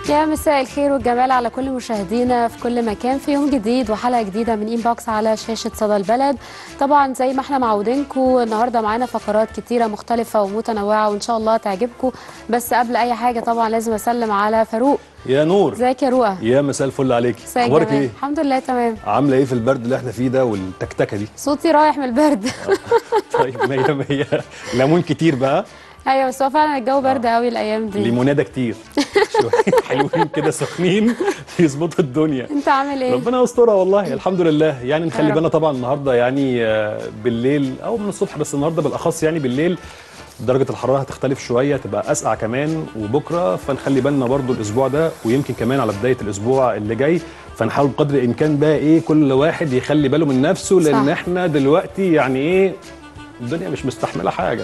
يا مساء الخير والجمال على كل مشاهدينا في كل مكان في يوم جديد وحلقه جديده من انبوكس على شاشه صدى البلد طبعا زي ما احنا معودينكم النهارده معانا فقرات كتيره مختلفه ومتنوعه وان شاء الله تعجبكم بس قبل اي حاجه طبعا لازم اسلم على فاروق يا نور ازيك يا رؤى يا مساء الفل عليك مساء اخبارك الجمال. ايه الحمد لله تمام عامله ايه في البرد اللي احنا فيه ده والتكتكه دي صوتي رايح من البرد طيب مية مية ليمون كتير بقى ايوه بس هو فعلا الجو برد قوي الايام دي ليموناده كتير شويه حلوين كده سخنين يظبطوا الدنيا انت عامل ايه ربنا يسترها والله الحمد لله يعني نخلي رب. بالنا طبعا النهارده يعني آه، بالليل او من الصبح بس النهارده بالاخص يعني بالليل درجة الحرارة هتختلف شوية تبقى أسقع كمان وبكرة فنخلي بالنا برضو الأسبوع ده ويمكن كمان على بداية الأسبوع اللي جاي فنحاول بقدر الإمكان بقى إيه كل واحد يخلي باله من نفسه لأن صح. إحنا دلوقتي يعني إيه الدنيا مش مستحملة حاجة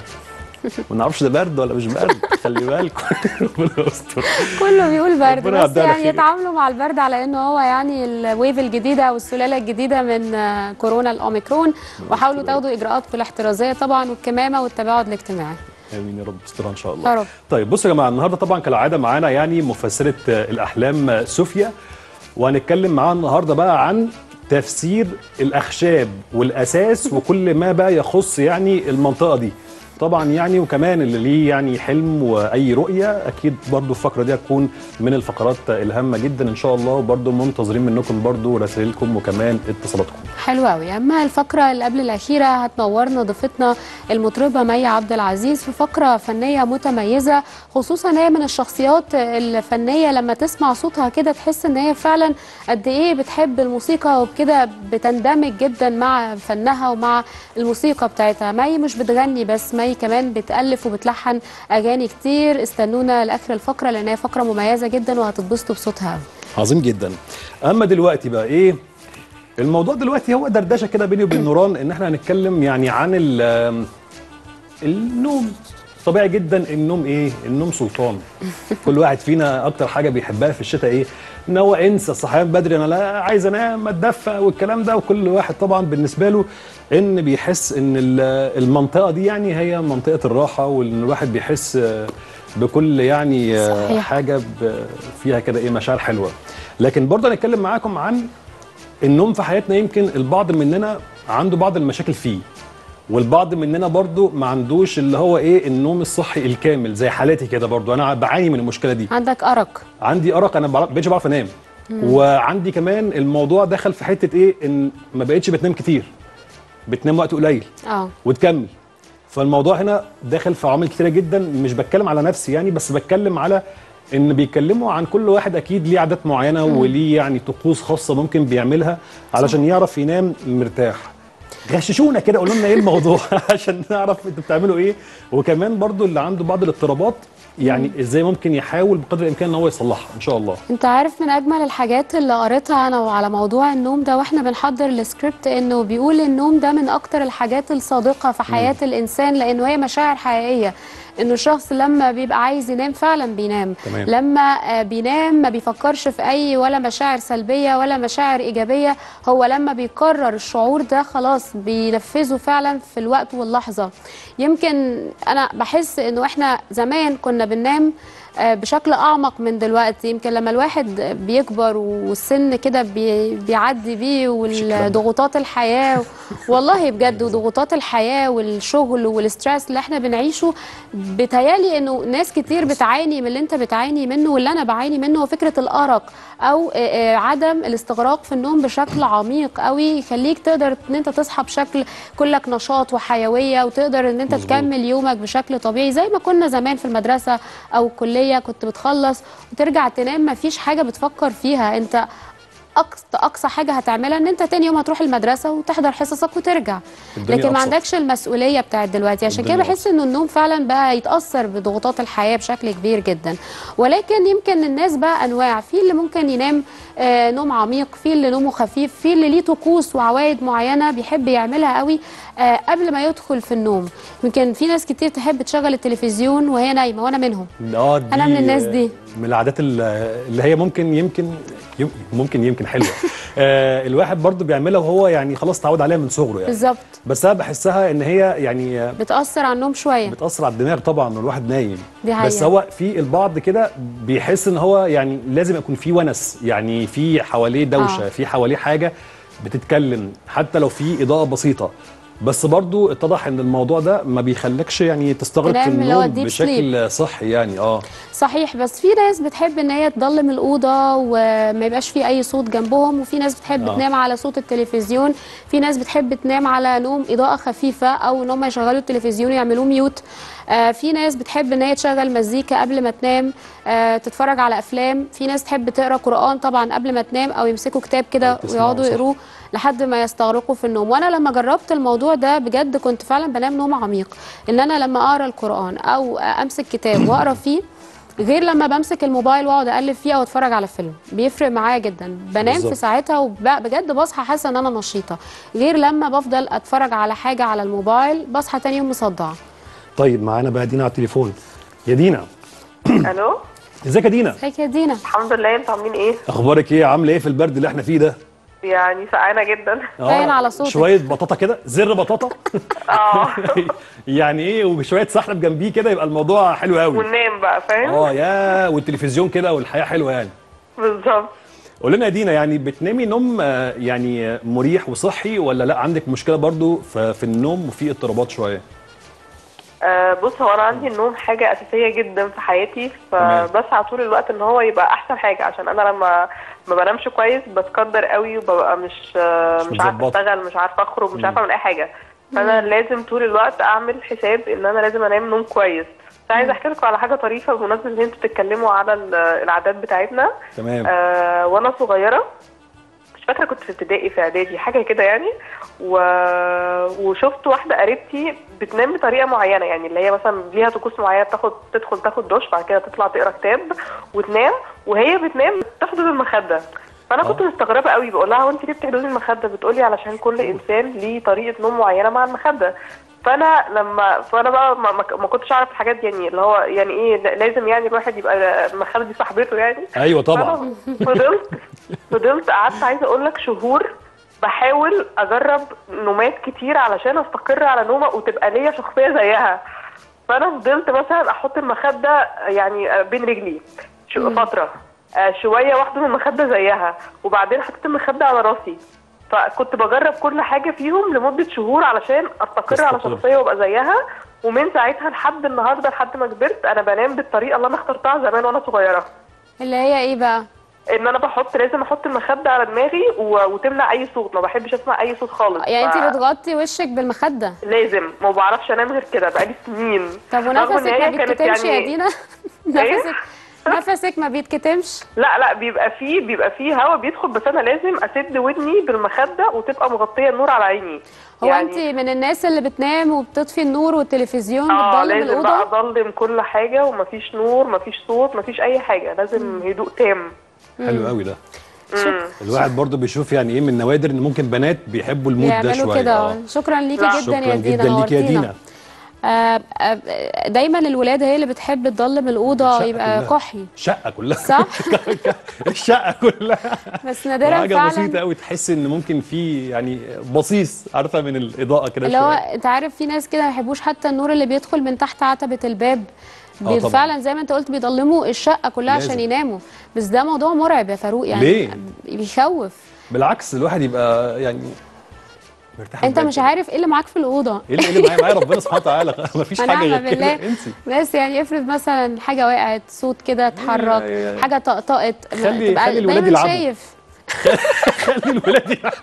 ما نعرفش ده برد ولا مش برد خلي بالكم ربنا يستر كله بيقول برد ربنا بس يعديها على يعني خير. يتعاملوا مع البرد على انه هو يعني الويف الجديده او السلاله الجديده من آه، كورونا الاوميكرون وحاولوا تاخدوا اجراءاتكم الاحترازيه طبعا والكمامه والتباعد الاجتماعي امين يا رب استرها ان شاء الله يا رب. طيب بصوا يا جماعه النهارده طبعا كالعاده معانا يعني مفسره آه، الاحلام آه، سوفيا وهنتكلم معاها النهارده بقى عن تفسير الاخشاب والاساس وكل ما بقى يخص يعني المنطقه دي طبعا يعني وكمان اللي ليه يعني حلم واي رؤيه اكيد برضو الفقره دي هتكون من الفقرات الهامه جدا ان شاء الله وبرضو منتظرين منكم برضو رسائلكم وكمان اتصالاتكم حلو قوي اما الفقره اللي قبل الاخيره هتنورنا ضيفتنا المطربه مي عبد العزيز في فقره فنيه متميزه خصوصا هي من الشخصيات الفنيه لما تسمع صوتها كده تحس ان هي فعلا قد ايه بتحب الموسيقى وبكده بتندمج جدا مع فنها ومع الموسيقى بتاعتها مي مش بتغني بس مي كمان بتالف وبتلحن اغاني كتير استنونا لاخر الفقره لان هي فقره مميزه جدا وهتتبسطوا بصوتها قوي عظيم جدا اما دلوقتي بقى ايه الموضوع دلوقتي هو دردشه كده بيني وبين نوران ان احنا هنتكلم يعني عن ال- النوم طبيعي جدا النوم ايه النوم سلطان كل واحد فينا اكتر حاجه بيحبها في الشتاء ايه ان هو انسى الصحيان بدري انا لا عايز انام اتدفى والكلام ده وكل واحد طبعا بالنسبه له ان بيحس ان ال- المنطقه دي يعني هي منطقه الراحه وان الواحد بيحس آه، بكل يعني آه، صحيح. حاجه ب- فيها كده ايه مشاعر حلوه لكن برضه هنتكلم معاكم عن النوم في حياتنا يمكن البعض مننا عنده بعض المشاكل فيه والبعض مننا برضو ما عندوش اللي هو ايه النوم الصحي الكامل زي حالاتي كده برضو انا بعاني من المشكله دي عندك ارق عندي ارق انا ما بقتش بعرف انام وعندي كمان الموضوع دخل في حته ايه ان ما بقتش بتنام كتير بتنام وقت قليل اه وتكمل فالموضوع هنا داخل في عوامل كتيره جدا مش بتكلم على نفسي يعني بس بتكلم على ان بيتكلموا عن كل واحد اكيد ليه عادات معينه وليه يعني طقوس خاصه ممكن بيعملها علشان يعرف ينام مرتاح غششونا كده قولوا لنا ايه الموضوع عشان نعرف انتوا بتعملوا ايه وكمان برضو اللي عنده بعض الاضطرابات يعني ازاي ممكن يحاول بقدر الامكان ان هو يصلحها ان شاء الله انت عارف من اجمل الحاجات اللي قريتها انا على موضوع النوم ده واحنا بنحضر السكريبت انه بيقول النوم ده من اكتر الحاجات الصادقه في حياه الانسان لانه هي مشاعر حقيقيه انه الشخص لما بيبقى عايز ينام فعلا بينام تمام. لما آه، بينام ما بيفكرش في اي ولا مشاعر سلبيه ولا مشاعر ايجابيه هو لما بيقرر الشعور ده خلاص بينفذه فعلا في الوقت واللحظه يمكن انا بحس انه احنا زمان كنا بننام آه، بشكل اعمق من دلوقتي يمكن لما الواحد بيكبر والسن كده بي- بيعدي بيه والضغوطات الحياه والله بجد وضغوطات الحياه والشغل والستريس اللي احنا بنعيشه بتهيالي انه ناس كتير بتعاني من اللي انت بتعاني منه واللي انا بعاني منه هو فكره الارق او آه، آه، عدم الاستغراق في النوم بشكل عميق قوي يخليك تقدر ان انت تصحى بشكل كلك نشاط وحيويه وتقدر ان انت مظبوط. تكمل يومك بشكل طبيعي زي ما كنا زمان في المدرسه او الكليه كنت بتخلص وترجع تنام ما فيش حاجه بتفكر فيها انت اقصى اقصى حاجه هتعملها ان انت تاني يوم هتروح المدرسه وتحضر حصصك وترجع الدنيا لكن ما أبسط. عندكش المسؤوليه بتاعت دلوقتي عشان كده الدنيا بحس انه النوم فعلا بقى يتاثر بضغوطات الحياه بشكل كبير جدا ولكن يمكن الناس بقى انواع في اللي ممكن ينام آه نوم عميق في اللي نومه خفيف في اللي ليه طقوس وعوايد معينه بيحب يعملها قوي آه قبل ما يدخل في النوم يمكن في ناس كتير تحب تشغل التلفزيون وهي نايمه وانا منهم اه دي أنا من الناس دي. من العادات ال- اللي هي ممكن يمكن يم- ممكن يمكن حلوه آه الواحد برضو بيعملها وهو يعني خلاص اتعود عليها من صغره يعني بالظبط بس انا بحسها ان هي يعني آه، بتاثر على النوم شويه بتاثر على الدماغ طبعا والواحد نايم دي حقيقة. بس هو في البعض كده بيحس ان هو يعني لازم يكون في ونس يعني في حواليه دوشه آه. في حواليه حاجه بتتكلم حتى لو في اضاءه بسيطه بس برضو اتضح ان الموضوع ده ما بيخليكش يعني تستغرق في تنام اللي هو النوم deep بشكل صحي يعني اه صحيح بس في ناس بتحب ان هي تضلم الاوضه وما يبقاش في اي صوت جنبهم وفي ناس بتحب آه. تنام على صوت التلفزيون في ناس بتحب تنام على نوم اضاءه خفيفه او ان هم يشغلوا التلفزيون ويعملوه ميوت آه في ناس بتحب ان هي تشغل مزيكا قبل ما تنام آه تتفرج على افلام في ناس تحب تقرا قران طبعا قبل ما تنام او يمسكوا كتاب كده أو تسمعوا، ويقعدوا صح. يقروه لحد ما يستغرقوا في النوم وانا لما جربت الموضوع ده بجد كنت فعلا بنام نوم عميق ان انا لما اقرا القران او امسك كتاب واقرا فيه غير لما بمسك الموبايل واقعد اقلب فيه او اتفرج على فيلم بيفرق معايا جدا بنام بالظبط. في ساعتها وبجد بصحى حاسه ان انا نشيطه غير لما بفضل اتفرج على حاجه على الموبايل بصحى تاني يوم مصدعه طيب معانا بقى دينا على التليفون يا دينا الو ازيك يا دينا ازيك يا دينا الحمد لله انتوا عاملين ايه اخبارك ايه عامله ايه في البرد اللي احنا فيه ده يعني سقعانه جدا آه، باين على صوتك. شويه بطاطا كده زر بطاطا اه يعني ايه وشويه سحلب جنبيه كده يبقى الموضوع حلو قوي وننام بقى فاهم اه يا والتلفزيون كده والحياه حلوه يعني بالظبط قول لنا يا دينا يعني بتنامي نوم آه، يعني آه، مريح وصحي ولا لا عندك مشكله برضو ف- في النوم وفي اضطرابات شويه آه بص هو انا عندي النوم حاجه اساسيه جدا في حياتي تمام. فبسعى طول الوقت ان هو يبقى احسن حاجه عشان انا لما ما بنامش كويس بتقدر قوي وببقى مش آه مش مش عارفه متظبطة. اشتغل مش عارفه اخرج مش عارفه اعمل اي حاجه فانا لازم طول الوقت اعمل حساب ان انا لازم انام نوم كويس بس عايزه احكي لكم على حاجه طريفه بمناسبه ان انتوا بتتكلموا على ال- العادات بتاعتنا تمام آه وانا صغيره مش فاكره كنت في ابتدائي في اعدادي حاجه كده يعني و... وشفت واحده قريبتي بتنام بطريقه معينه يعني اللي هي مثلا ليها طقوس معينه تاخد تدخل تاخد دش بعد كده تطلع تقرا كتاب وتنام وهي بتنام تحضن المخده فانا كنت آه. مستغربه قوي بقول لها وانت ليه بتحضني المخده بتقولي علشان كل انسان ليه طريقه نوم معينه مع المخده فانا لما فانا بقى ما, ما ما كنتش اعرف الحاجات دي يعني اللي هو يعني ايه لازم يعني الواحد يبقى المخده دي صاحبته يعني ايوه طبعا فأنا فضلت فضلت قعدت عايزه اقول لك شهور بحاول اجرب نومات كتير علشان استقر على نومه وتبقى ليا شخصيه زيها فانا فضلت مثلا احط المخده يعني بين رجلي شو فتره آه، شويه واحده المخده زيها وبعدين حطيت المخده على راسي فكنت بجرب كل حاجه فيهم لمده شهور علشان استقر على تستقر. شخصيه وابقى زيها ومن ساعتها لحد النهارده لحد ما كبرت انا بنام بالطريقه اللي انا اخترتها زمان وانا صغيره اللي هي ايه بقى ان انا بحط لازم احط المخده على دماغي و... وتمنع اي صوت ما بحبش اسمع اي صوت خالص يعني ف- انت بتغطي وشك بالمخده لازم ما بعرفش انام غير كده بقالي سنين طب رغم إن ونفسك هي ما كانت بيتكتمش يا يعني- دينا نفسك نفسك ما بيتكتمش لا لا بيبقى فيه بيبقى فيه هوا بيدخل بس انا لازم اسد ودني بالمخده وتبقى مغطيه النور على عيني هو انت من الناس اللي بتنام وبتطفي النور والتلفزيون اه بتضلم لازم بقى الاوضه اضلم كل حاجه ومفيش نور مفيش صوت مفيش اي حاجه لازم هدوء تام حلو قوي ده مم. الواحد برضو بيشوف يعني ايه من النوادر ان ممكن بنات بيحبوا المود ده بيعملوا شويه كده آه. شكرا ليكي لا. جدا شكرا يا دينا جدا ليكي يا نورتينا. دينا آه، آه، دايما الولاد هي اللي بتحب تضلم الاوضه الشقة يبقى كلها. كحلي الشقه كلها صح الشقه كلها بس نادرا حاجه بسيطه فعلا قوي تحس ان ممكن في يعني بصيص عارفه من الاضاءه كده اللي هو شويه انت عارف في ناس كده ما يحبوش حتى النور اللي بيدخل من تحت عتبه الباب آه بي- طبعاً. فعلا زي ما انت قلت بيضلموا الشقه كلها لازم. عشان يناموا بس ده موضوع مرعب يا فاروق يعني ليه؟ بيخوف بالعكس الواحد يبقى يعني مرتاح انت بجد. مش عارف ايه اللي معاك في الاوضه ايه اللي- إيه اللي معايا معايا ربنا سبحانه وتعالى مفيش حاجه ونعم غير كده بالله انسي بس يعني افرض مثلا حاجه وقعت صوت كده اتحرك يا- يا- حاجه طقطقت ما خلي- تبقى خلي الولاد دايما يلعبوا. شايف خلي الولاد يلعبوا.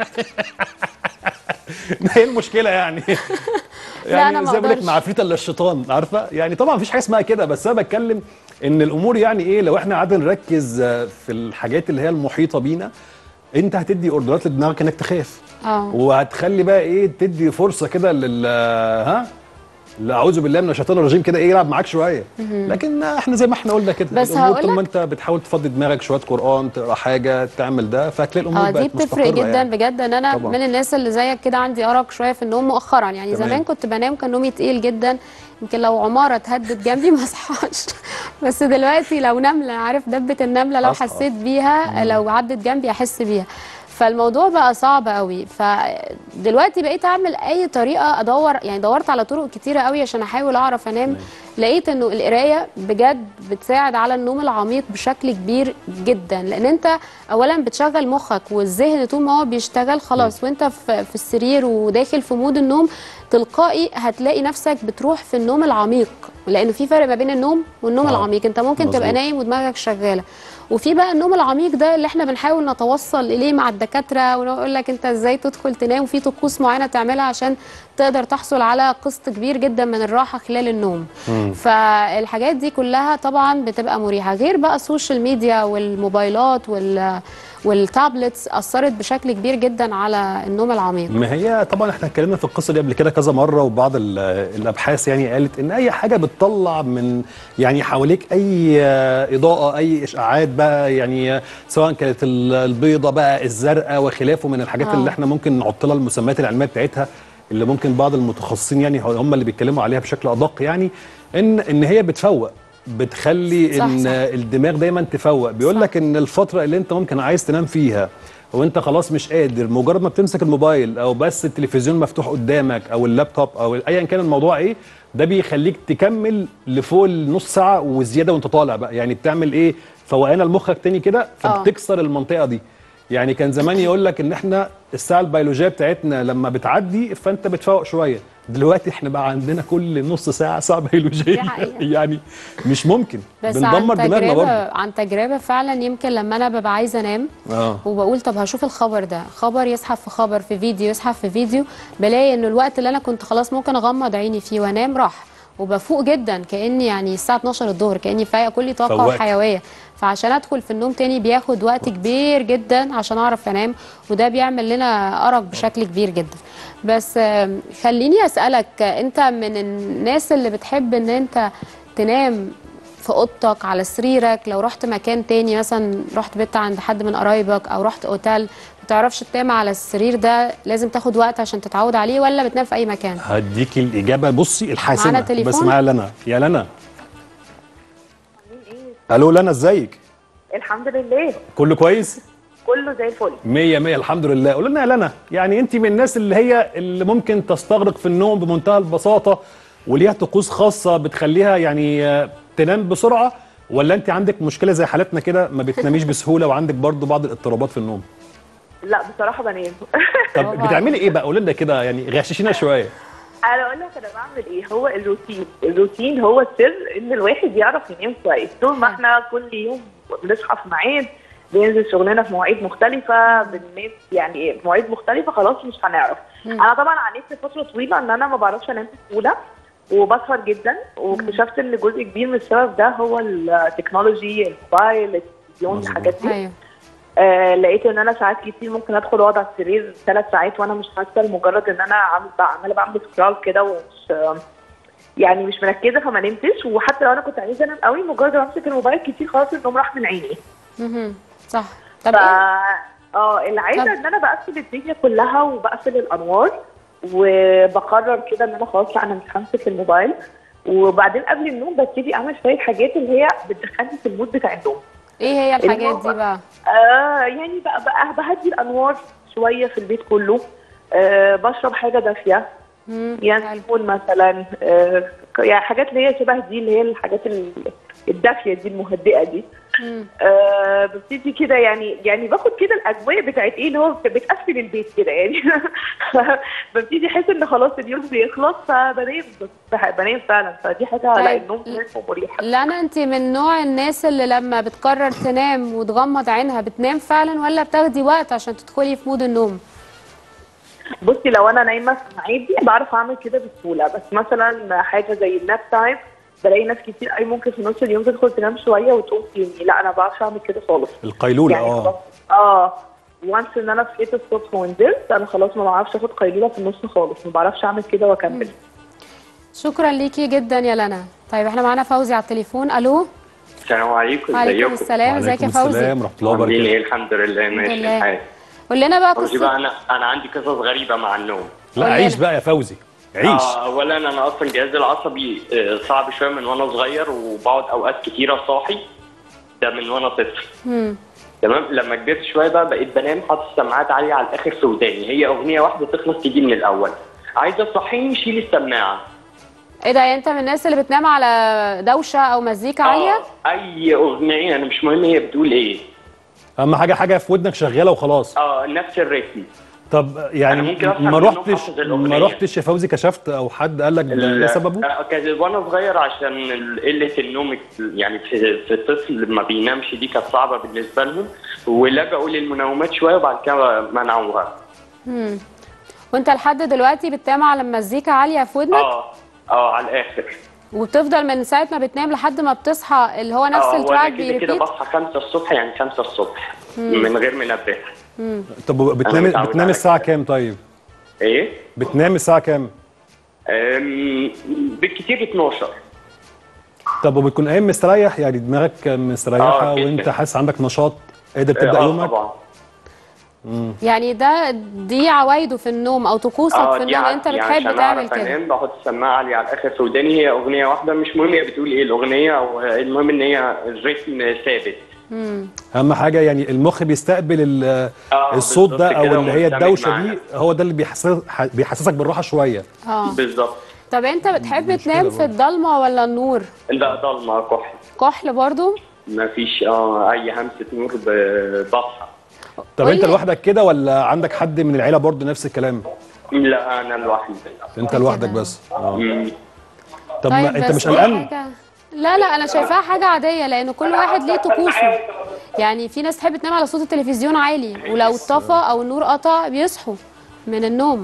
ما هي المشكله يعني لا، أنا ما زي ما بقول لك أقدرش. مع عفريت الا الشيطان عارفه يعني طبعا مفيش حاجه اسمها كده بس انا بتكلم ان الامور يعني ايه لو احنا قعدنا نركز آه، في الحاجات اللي هي المحيطه بينا انت هتدي اوردرات لدماغك انك تخاف اه وهتخلي بقى ايه تدي فرصه كده لل ها لا اعوذ بالله من الشيطان الرجيم كده ايه يلعب معاك شويه لكن احنا زي ما احنا قلنا كده بس الامور طول هقولك- ما انت بتحاول تفضي دماغك شويه قران تقرا حاجه تعمل ده فهتلاقي الامور اه بقت دي بتفرق مستقرة جدا يعني. بجد ان انا طبعاً. من الناس اللي زيك كده عندي ارق شويه في النوم مؤخرا يعني تمام. زمان كنت بنام كان نومي تقيل جدا يمكن لو عماره اتهدت جنبي ما اصحاش بس دلوقتي لو نمله عارف دبه النمله لو أصحى. حسيت بيها لو عدت جنبي احس بيها فالموضوع بقى صعب قوي فدلوقتي بقيت اعمل اي طريقه ادور يعني دورت على طرق كتيره قوي عشان احاول اعرف انام لقيت انه القرايه بجد بتساعد على النوم العميق بشكل كبير جدا لان انت اولا بتشغل مخك والذهن طول ما هو بيشتغل خلاص وانت في في السرير وداخل في مود النوم تلقائي هتلاقي نفسك بتروح في النوم العميق لانه في فرق ما بين النوم والنوم آه، العميق انت ممكن تبقى مظبوط. نايم ودماغك شغاله وفي بقى النوم العميق ده اللي احنا بنحاول نتوصل اليه مع الدكاتره ونقول لك انت ازاي تدخل تنام وفي طقوس معينه تعملها عشان تقدر تحصل على قسط كبير جدا من الراحه خلال النوم فالحاجات دي كلها طبعا بتبقى مريحه غير بقى السوشيال ميديا والموبايلات وال والتابلتس اثرت بشكل كبير جدا على النوم العميق ما هي طبعا احنا اتكلمنا في القصه دي قبل كده كذا مره وبعض ال- الابحاث يعني قالت ان اي حاجه بتطلع من يعني حواليك اي آه، اضاءه اي اشعاعات بقى يعني آه، سواء كانت ال- البيضه بقى الزرقاء وخلافه من الحاجات آه. اللي احنا ممكن نحط لها المسميات العلميه بتاعتها اللي ممكن بعض المتخصصين يعني هم اللي بيتكلموا عليها بشكل ادق يعني ان ان هي بتفوق بتخلي صح، ان صح. الدماغ دايما تفوق بيقول صح. لك ان الفتره اللي انت ممكن عايز تنام فيها وانت خلاص مش قادر مجرد ما بتمسك الموبايل او بس التلفزيون مفتوح قدامك او اللابتوب او ايا كان الموضوع ايه ده بيخليك تكمل لفوق النص ساعه وزياده وانت طالع بقى يعني بتعمل ايه فوقانه لمخك تاني كده فبتكسر المنطقه دي يعني كان زمان يقول لك ان احنا الساعه البيولوجيه بتاعتنا لما بتعدي فانت بتفوق شويه دلوقتي احنا بقى عندنا كل نص ساعه ساعه بيولوجيه دي حقيقة. يعني مش ممكن بس بندمر عن دماغنا برضه تجربه عن تجربه فعلا يمكن لما انا ببقى عايزه انام اه وبقول طب هشوف الخبر ده خبر يسحب في خبر في فيديو يسحب في فيديو بلاقي ان الوقت اللي انا كنت خلاص ممكن اغمض عيني فيه وانام راح وبفوق جدا كاني يعني الساعه 12 الظهر كاني فايقه كلي طاقه فوقت. وحيويه فعشان ادخل في النوم تاني بياخد وقت كبير جدا عشان اعرف انام وده بيعمل لنا ارق بشكل كبير جدا بس آم، خليني اسالك آه، انت من الناس اللي بتحب ان انت تنام في اوضتك على سريرك لو رحت مكان تاني مثلا رحت بيت عند حد من قرايبك او رحت اوتيل ما تعرفش تنام على السرير ده لازم تاخد وقت عشان تتعود عليه ولا بتنام في اي مكان هديكي الاجابه بصي الحاسمه معانا تليفون؟ بس معايا لنا يا لنا الو لنا ازيك الحمد لله كله كويس كله زي الفل مية مية الحمد لله قول لنا يا لنا يعني انت من الناس اللي هي اللي ممكن تستغرق في النوم بمنتهى البساطه وليها طقوس خاصه بتخليها يعني آه، تنام بسرعه ولا انت عندك مشكله زي حالتنا كده ما بتناميش بسهوله وعندك برضو بعض الاضطرابات في النوم لا بصراحه بنام طب برافو بتعملي ايه بقى قول لنا كده يعني غششينا شويه انا اقول لك انا بعمل ايه هو الروتين الروتين هو السر ان الواحد يعرف ينام كويس طول ما احنا كل يوم بنصحى في ميعاد بينزل شغلنا في مواعيد مختلفة بننام يعني في مواعيد مختلفة خلاص مش هنعرف أنا طبعا عانيت فترة طويلة إن أنا ما بعرفش أنام بسهولة وبسهر جدا واكتشفت إن جزء كبير من السبب ده هو التكنولوجي الموبايل التلفزيون مظبوط. الحاجات دي ايوه آه لقيت ان انا ساعات كتير ممكن ادخل اقعد على السرير ثلاث ساعات وانا مش حاسه لمجرد ان انا عامل عماله بعمل سكرول كده ومش آه، يعني مش مركزه فما نمتش وحتى لو انا كنت عايزه انام قوي مجرد ما امسك الموبايل كتير خلاص النوم راح من عيني مهم. صح طب ف ايه اه العاده طب- ان انا بقفل الدنيا كلها وبقفل الانوار وبقرر كده ان انا خلاص لا انا مش همسك الموبايل وبعدين قبل النوم ببتدي اعمل شويه حاجات اللي هي بتدخلني في المود بتاع النوم ايه هي الحاجات النوم دي بقى آه يعني بقى, بقى بهدي الانوار شويه في البيت كله آه بشرب حاجه دافيه مم. يعني حلو. ليمون مثلا آه يعني حاجات اللي هي شبه دي اللي هي الحاجات ال- الدافيه دي المهدئه دي مم. آه ببتدي كده يعني يعني باخد كده الاجواء بتاعت ايه اللي هو بتقفل البيت كده يعني ببتدي احس ان خلاص اليوم بيخلص فبنام بس- بنام فعلا فدي حاجه لا طيب. النوم مهم ومريحه لا انت من نوع الناس اللي لما بتقرر تنام وتغمض عينها بتنام فعلا ولا بتاخدي وقت عشان تدخلي في مود النوم بصي لو انا نايمه في ميعادي بعرف اعمل كده بسهوله بس مثلا حاجه زي الناب تايم بلاقي ناس كتير قوي ممكن في نص اليوم تدخل تنام شويه وتقوم تاني لا انا ما بعرفش اعمل كده خالص القيلوله يعني اه خلاص اه وانس ان انا صحيت الصبح ونزلت انا خلاص ما بعرفش اخد قيلوله في النص خالص ما بعرفش اعمل كده واكمل شكرا ليكي جدا يا لنا طيب احنا معانا فوزي على التليفون الو السلام عليكم وعليكم ازيكم السلام ازيك يا وعليكم فوزي السلام ورحمه الله عاملين وبركاته ايه الحمد لله الحمد ماشي لله الحال قول لنا بقى فوزي قصه بقى انا انا عندي قصص غريبه مع النوم لا قول عيش لنا. بقى يا فوزي عيش آه، اولا انا اصلا جهازي العصبي آه، صعب شويه من وانا صغير وبقعد اوقات كتيره صاحي ده من وانا طفل مم. تمام لما كبرت شويه بقى بقيت بنام حاطط السماعات عاليه على الاخر في وداني هي اغنيه واحده تخلص تيجي من الاول عايزه تصحيني شيل السماعه ايه ده يعني انت من الناس اللي بتنام على دوشه او مزيكا عاليه آه، اي اغنيه انا مش مهم هي بتقول ايه اهم حاجه حاجه في ودنك شغاله وخلاص اه نفس الريتم طب يعني أنا ممكن أصحى ما من النوم رحتش حافظ الأغنية. ما رحتش يا فوزي كشفت او حد قال لك ده ايه سببه آه، كان وانا صغير عشان ال- قله النوم يعني في, في الطفل ما بينامش دي كانت صعبه بالنسبه لهم ولجأوا للمنومات شويه وبعد كده منعوها مم. وانت لحد دلوقتي بتنام على مزيكا عاليه في ودنك اه اه على الاخر وبتفضل من ساعه ما بتنام لحد ما بتصحى اللي هو نفس اه وانا التراك كده كده بيريبيت بصحى 5 الصبح يعني 5 الصبح من غير منبه طب بتنام متعود بتنام على الساعه كده. كام طيب ايه بتنام الساعه كام أم، بالكتير 12 طب وبتكون قايم مستريح يعني دماغك مستريحه آه، جداً. وانت حاسس عندك نشاط قادر تبدا اه يومك طبعا يعني ده دي عوايده في النوم او طقوسك في اه دي النوم انت عادي. بتحب يعني عشان تعمل أعرف كده انام بحط السماعه عاليه على الاخر في وداني هي اغنيه واحده مش مهم هي بتقول ايه الاغنيه او المهم ان هي الريتم ثابت اهم حاجه يعني المخ بيستقبل ال- آه، الصوت ده بالظبط او كده اللي هي ومندمج الدوشه معانا. دي هو ده اللي بيحسس بيحسسك بالراحه شويه اه بالظبط طب انت بتحب مشكلة تنام في برضه. الضلمه ولا النور لا ضلمه كحل كحل برضو ما فيش اه اي همسه نور ب- بصحى طب قولي. انت لوحدك كده ولا عندك حد من العيله برضه نفس الكلام لا انا لوحدي انت كده. لوحدك بس اه مم. طب ما انت بس مش دي قلقان حاجة- لا لا انا شايفاها حاجه عاديه لان كل واحد ليه طقوسه يعني في ناس تحب تنام على صوت التلفزيون عالي ولو اتطفى او النور قطع بيصحوا من النوم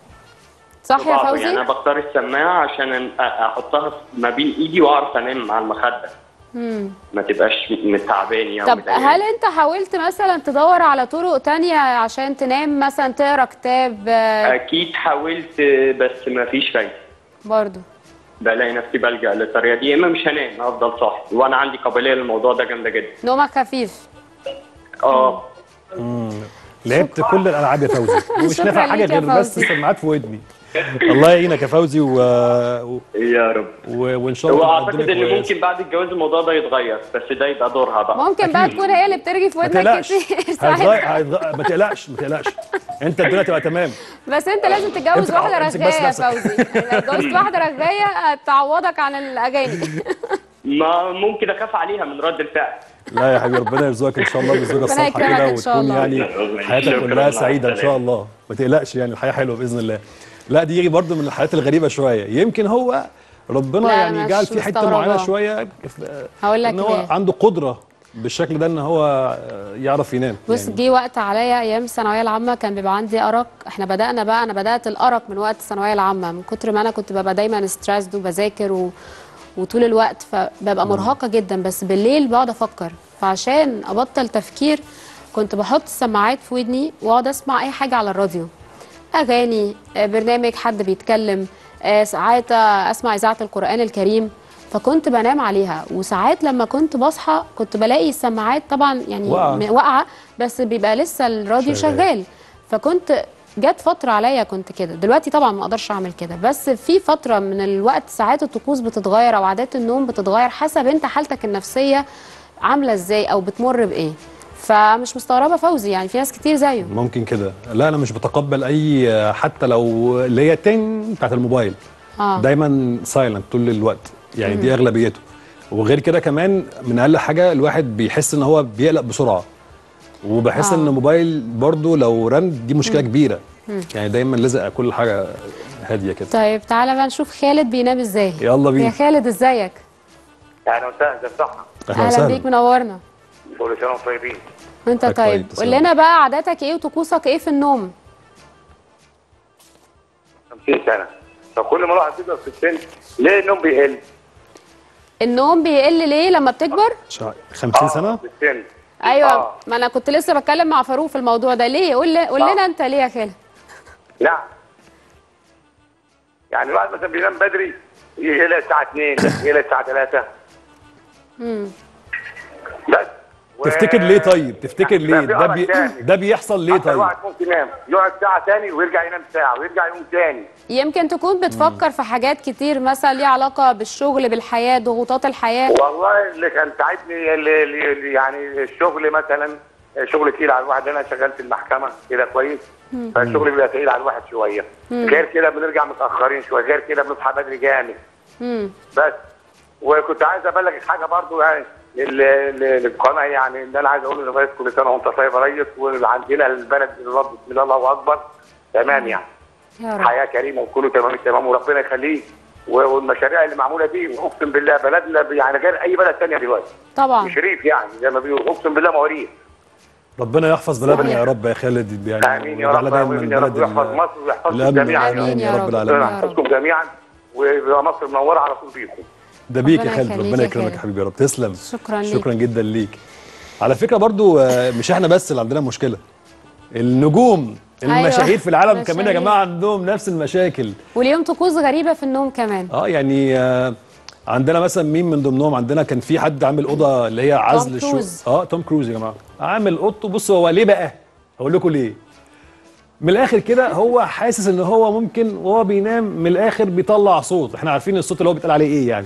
صح يا بعض. فوزي يعني انا بختار السماعه عشان أ- احطها ما بين ايدي واعرف انام على المخده مم. ما تبقاش متعباني او طب مضايقاني. هل انت حاولت مثلا تدور على طرق تانية عشان تنام مثلا تقرا كتاب آه، اكيد حاولت بس ما فيش فايده برضو بلاقي نفسي بلجأ للطريقه دي يا اما مش هنام هفضل صاحي وانا عندي قابليه للموضوع ده جامده جدا نومك خفيف اه لعبت كل الالعاب يا فوزي ومش شكراً نافع حاجه ليك يا غير بس فوزي. سماعات في ودني الله يعينك يا فوزي و... و... يا رب وان شاء الله هو تبقى اعتقد الدنيا ان كويسة. ممكن بعد الجواز الموضوع ده يتغير بس ده يبقى دورها بقى ممكن بقى أكيد. تكون هي اللي بترغي في ما ودنك تقلقش كتير هيتغير- ساعتها هيتغير- ما تقلقش ما تقلقش انت الدنيا تبقى تمام بس انت لازم تتجوز امسك- واحده امسك بس رغايه يا نفسك. فوزي لو اتجوزت واحده رغايه هتعوضك عن الاغاني ما ممكن اخاف عليها من رد الفعل لا يا حبيبي ربنا يرزقك ان شاء الله بالزوجه ربنا الصالحه يكرمك كده إن شاء وتكون الله. يعني حياتك شكراً كلها مع سعيده ان شاء السلامة. الله ما تقلقش يعني الحياه حلوه باذن الله لا دي برضو من الحياه الغريبه شويه يمكن هو ربنا لا، يعني مش جعل في حته مستغربة. معينه شويه في- هقول لك ان هو ليه. عنده قدره بالشكل ده ان هو يعرف ينام بص يعني جه وقت عليا ايام الثانويه العامه كان بيبقى عندي ارق احنا بدانا بقى انا بدات الارق من وقت الثانويه العامه من كتر ما انا كنت ببقى دايما ستريسد وبذاكر و... وطول الوقت فببقى مرهقه جدا بس بالليل بقعد افكر فعشان ابطل تفكير كنت بحط السماعات في ودني واقعد اسمع اي حاجه على الراديو اغاني آه، برنامج حد بيتكلم آه، ساعات آه، اسمع اذاعه القران الكريم فكنت بنام عليها وساعات لما كنت بصحى كنت بلاقي السماعات طبعا يعني واقعة. م- واقعه بس بيبقى لسه الراديو شغال. شغال فكنت جت فتره عليا كنت كده دلوقتي طبعا ما اقدرش اعمل كده بس في فتره من الوقت ساعات الطقوس بتتغير او عادات النوم بتتغير حسب انت حالتك النفسيه عامله ازاي او بتمر بايه فمش مستغربه فوزي يعني في ناس كتير زيه ممكن كده لا انا مش بتقبل اي حتى لو اللي هي تن بتاعت الموبايل اه دايما سايلنت طول الوقت يعني دي اغلبيته وغير كده كمان من اقل حاجه الواحد بيحس ان هو بيقلق بسرعه وبحس آه. ان الموبايل برضو لو رن دي مشكله كبيره يعني دايما لازق كل حاجه هاديه كده طيب تعالى بقى نشوف خالد بينام ازاي يلا يا بينا خالد ازيك اهلا وسهلا ازي صح اهلا اهلا بيك وسهلا منورنا كل سنه وانتم طيبين وانت طيب، طيب تسلم. قول لنا بقى عاداتك ايه وطقوسك ايه في النوم 50 سنه فكل ما الواحد بيكبر في السن ليه النوم بيقل؟ النوم بيقل ليه لما بتكبر 50 سنه في السن ايوه آه. ما انا كنت لسه بتكلم مع فاروق في الموضوع ده ليه قول لي قول آه. لنا انت ليه يا خالد لا يعني الواحد مثلا بينام بدري يقلق الساعه 2 يقلق الساعه 3 مم. بس و- تفتكر ليه طيب تفتكر يعني ليه بقى في ده أرق بي... تاني. ده بيحصل ليه حتى طيب الواحد ممكن ينام يقعد ساعه تاني ويرجع ينام ساعه ويرجع يقوم تاني يمكن تكون بتفكر في حاجات كتير مثلا ليها علاقة بالشغل بالحياة ضغوطات الحياة والله اللي كان ساعدني اللي اللي يعني الشغل مثلا شغل تقيل على الواحد انا شغال في المحكمه كده كويس فالشغل بيبقى تقيل على الواحد شويه غير كده بنرجع متاخرين شويه غير كده بنصحى بدري جامد مم. بس وكنت عايز ابلغ حاجه برضو يعني لل- لل- للقناه يعني ان انا عايز اقول للرئيس كل سنه وانت طيب يا ريس وعندنا البلد الرب بسم الله الله اكبر تمام يعني يا رب حياه كريمه وكله تمام التمام وربنا يخليه و- والمشاريع اللي معموله دي اقسم بالله بلدنا يعني غير اي بلد ثانيه دلوقتي طبعا مش ريف يعني زي ما بيقولوا اقسم بالله مواريث ربنا يحفظ بلدنا يا رب يا خالد يعني امين يا ويجعلها رب دايما امين يا رب بلد ويحفظ ال- مصر ويحفظكم الامن جميعا آمين يا يا رب رب. العالمين يا رب. يحفظكم جميعا ويبقى مصر منوره على طول بيكم ده بيك يا ربنا خالد يخليك ربنا يا يكرمك خالد. يا حبيبي يا رب تسلم شكرا ليك. شكرا جدا ليك على فكره برضو آه، مش احنا بس اللي عندنا مشكله النجوم أيوة، المشاهير في العالم كمان يا مشاهير. جماعه عندهم نفس المشاكل واليوم طقوس غريبة في النوم كمان اه يعني آه، عندنا مثلا مين من ضمنهم عندنا كان في حد عامل اوضه اللي هي عزل الشو كروز. اه توم كروز يا جماعه عامل اوضته بص هو ليه بقى هقول لكم ليه من الاخر كده هو حاسس ان هو ممكن وهو بينام من الاخر بيطلع صوت احنا عارفين الصوت اللي هو بيتقال عليه ايه يعني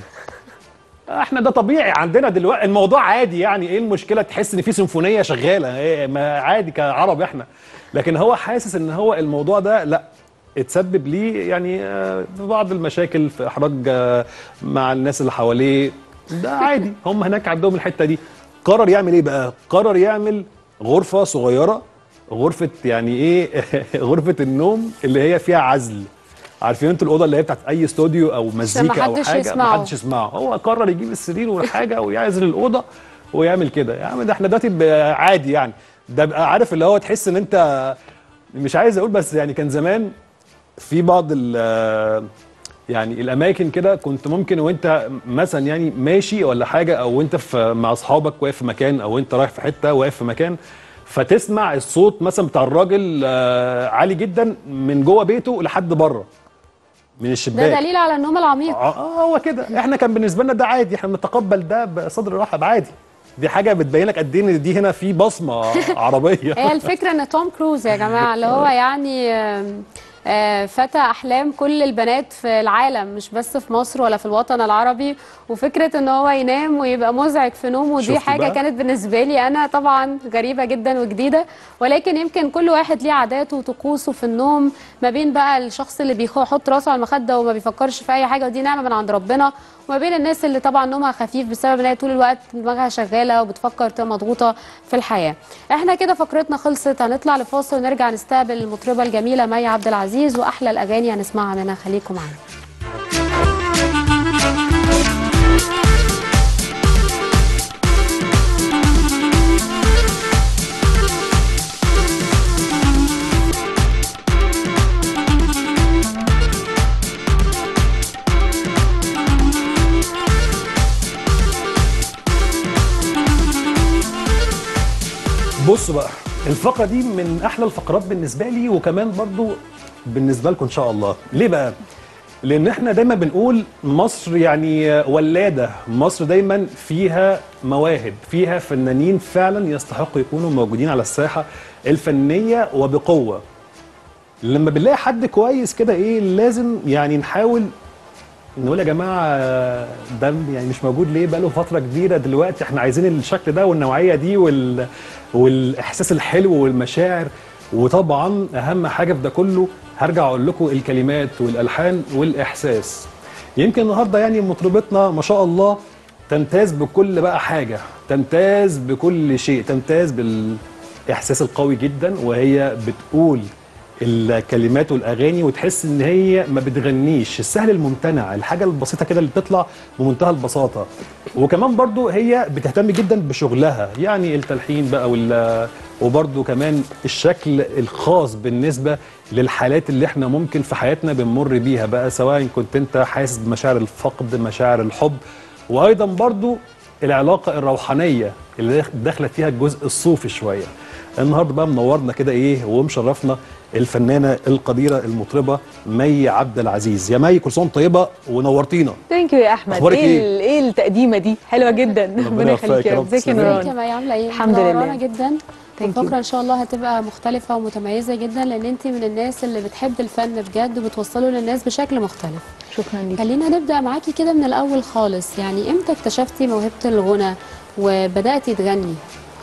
احنا ده طبيعي عندنا دلوقتي الموضوع عادي يعني ايه المشكله تحس ان في سيمفونيه شغاله إيه ما عادي كعرب احنا لكن هو حاسس ان هو الموضوع ده لا اتسبب ليه يعني آه، بعض المشاكل في احراج آه، مع الناس اللي حواليه ده عادي هم هناك عندهم الحته دي قرر يعمل ايه بقى قرر يعمل غرفه صغيره غرفه يعني ايه غرفه النوم اللي هي فيها عزل عارفين انتوا الاوضه اللي هي بتاعت اي استوديو او مزيكا او محدش حاجه يسمعه. محدش يسمعه هو قرر يجيب السرير والحاجه ويعزل الاوضه ويعمل كده يا عم ده احنا دلوقتي بقى عادي يعني ده بقى عارف اللي هو تحس ان انت مش عايز اقول بس يعني كان زمان في بعض ال يعني الاماكن كده كنت ممكن وانت مثلا يعني ماشي ولا حاجه او انت في مع اصحابك واقف في مكان او انت رايح في حته واقف في مكان فتسمع الصوت مثلا بتاع الراجل آه، عالي جدا من جوه بيته لحد بره من الشباك ده دليل على النوم العميق اه هو كده احنا كان بالنسبه لنا ده عادي احنا بنتقبل ده بصدر رحب عادي دي حاجه بتبين لك قد ايه ان دي هنا في بصمه عربيه هي الفكرة ان توم كروز يا جماعة اللي هو يعني آم، آه، فتى احلام كل البنات في العالم مش بس في مصر ولا في الوطن العربي وفكرة ان هو ينام ويبقى مزعج في نومه دي شفتي حاجة بقى؟ كانت بالنسبة لي انا طبعا غريبة جدا وجديدة ولكن يمكن كل واحد ليه عاداته وطقوسه في النوم ما بين بقى الشخص اللي بيحط راسه على المخدة وما بيفكرش في اي حاجة ودي نعمة من عند ربنا وما بين الناس اللي طبعا نومها خفيف بسبب ان هي طول الوقت دماغها شغاله وبتفكر تبقى مضغوطه في الحياه. احنا كده فقرتنا خلصت هنطلع لفاصل ونرجع نستقبل المطربه الجميله مي عبد العزيز واحلى الاغاني هنسمعها منها خليكم معانا. بصوا بقى الفقره دي من احلى الفقرات بالنسبه لي وكمان برضو بالنسبه لكم ان شاء الله ليه بقى لان احنا دايما بنقول مصر يعني ولاده مصر دايما فيها مواهب فيها فنانين فعلا يستحقوا يكونوا موجودين على الساحه الفنيه وبقوه لما بنلاقي حد كويس كده ايه لازم يعني نحاول نقول يا جماعه ده يعني مش موجود ليه بقاله فتره كبيره دلوقتي احنا عايزين الشكل ده والنوعيه دي وال... والاحساس الحلو والمشاعر وطبعا اهم حاجه في ده كله هرجع اقول لكم الكلمات والالحان والاحساس يمكن النهارده يعني مطربتنا ما شاء الله تمتاز بكل بقى حاجه تمتاز بكل شيء تمتاز بالاحساس القوي جدا وهي بتقول الكلمات والاغاني وتحس ان هي ما بتغنيش السهل الممتنع الحاجه البسيطه كده اللي بتطلع بمنتهى البساطه وكمان برضو هي بتهتم جدا بشغلها يعني التلحين بقى وال وبرضو كمان الشكل الخاص بالنسبه للحالات اللي احنا ممكن في حياتنا بنمر بيها بقى سواء كنت انت حاسس بمشاعر الفقد مشاعر الحب وايضا برضو العلاقه الروحانيه اللي داخ- داخله فيها الجزء الصوفي شويه النهارده بقى منورنا كده ايه ومشرفنا الفنانه القديره المطربه مي عبد العزيز يا مي كل سنه وأنت طيبه ونورتينا ثانك يو يا احمد أخبارك ايه إيه؟ ال- ايه التقديمه دي حلوه جدا ربنا يوفقك يخليك يا يا رب. رب ازيك يا تسلمي. ازيك يا نوران مي عامله ايه الحمد لله. منورانا جدا Thank you. الفقره ان شاء الله هتبقى مختلفه ومتميزه جدا لان انت من الناس اللي بتحب الفن بجد وبتوصله للناس بشكل مختلف شكرا ليك خلينا نبدا معاكي كده من الاول خالص يعني امتى اكتشفتي موهبه الغنى وبداتي تغني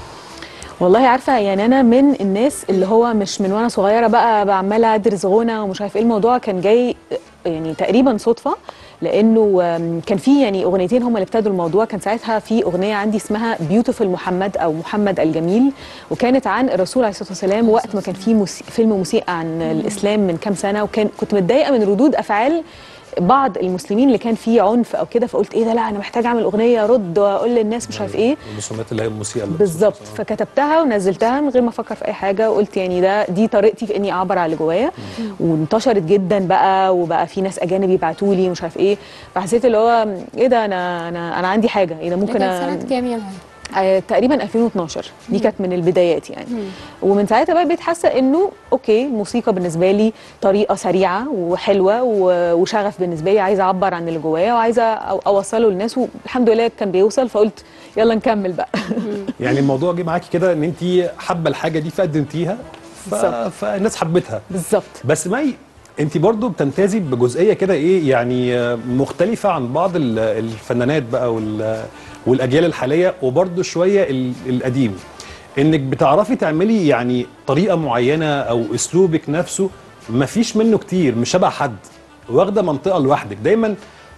والله عارفه يعني انا من الناس اللي هو مش من وانا صغيره بقى بعمله ادرس غنى ومش عارف ايه الموضوع كان جاي يعني تقريبا صدفه لانه آم، كان في يعني اغنيتين هم اللي ابتدوا الموضوع كان ساعتها في اغنيه عندي اسمها بيوتيفul محمد او محمد الجميل وكانت عن الرسول عليه الصلاه والسلام وقت ما كان في موسي... فيلم موسيقى عن الاسلام من كام سنه وكان كنت متضايقه من ردود افعال بعض المسلمين اللي كان فيه عنف او كده فقلت ايه ده لا انا محتاجه اعمل اغنيه ارد واقول للناس مش عارف ايه الرسومات اللي هي الموسيقى اللي بالظبط فكتبتها ونزلتها من غير ما افكر في اي حاجه وقلت يعني ده دي طريقتي في اني اعبر عن اللي جوايا وانتشرت جدا بقى وبقى في ناس اجانب يبعتوا لي مش عارف ايه فحسيت اللي هو ايه ده انا انا انا عندي حاجه ايه ده ده ممكن كان أ- سنه كام يا مي آه، تقريبا 2012 دي كانت من البدايات يعني ومن ساعتها بقى بقيت حاسه انه اوكي الموسيقى بالنسبه لي طريقه سريعه وحلوه و- وشغف بالنسبه لي عايزه اعبر عن اللي جوايا وعايزه أو- اوصله للناس والحمد لله كان بيوصل فقلت يلا نكمل بقى يعني الموضوع جه معاكي كده ان انت حابه الحاجه دي فقدمتيها ف... بالظبط. فالناس حبتها بالظبط بس مي انت برضو بتمتازي بجزئيه كده ايه يعني آه، مختلفه عن بعض ال- الفنانات بقى وال- والاجيال الحاليه وبرضو شويه ال- القديم انك بتعرفي تعملي يعني طريقه معينه او اسلوبك نفسه مفيش منه كتير مش شبه حد واخده منطقه لوحدك دايما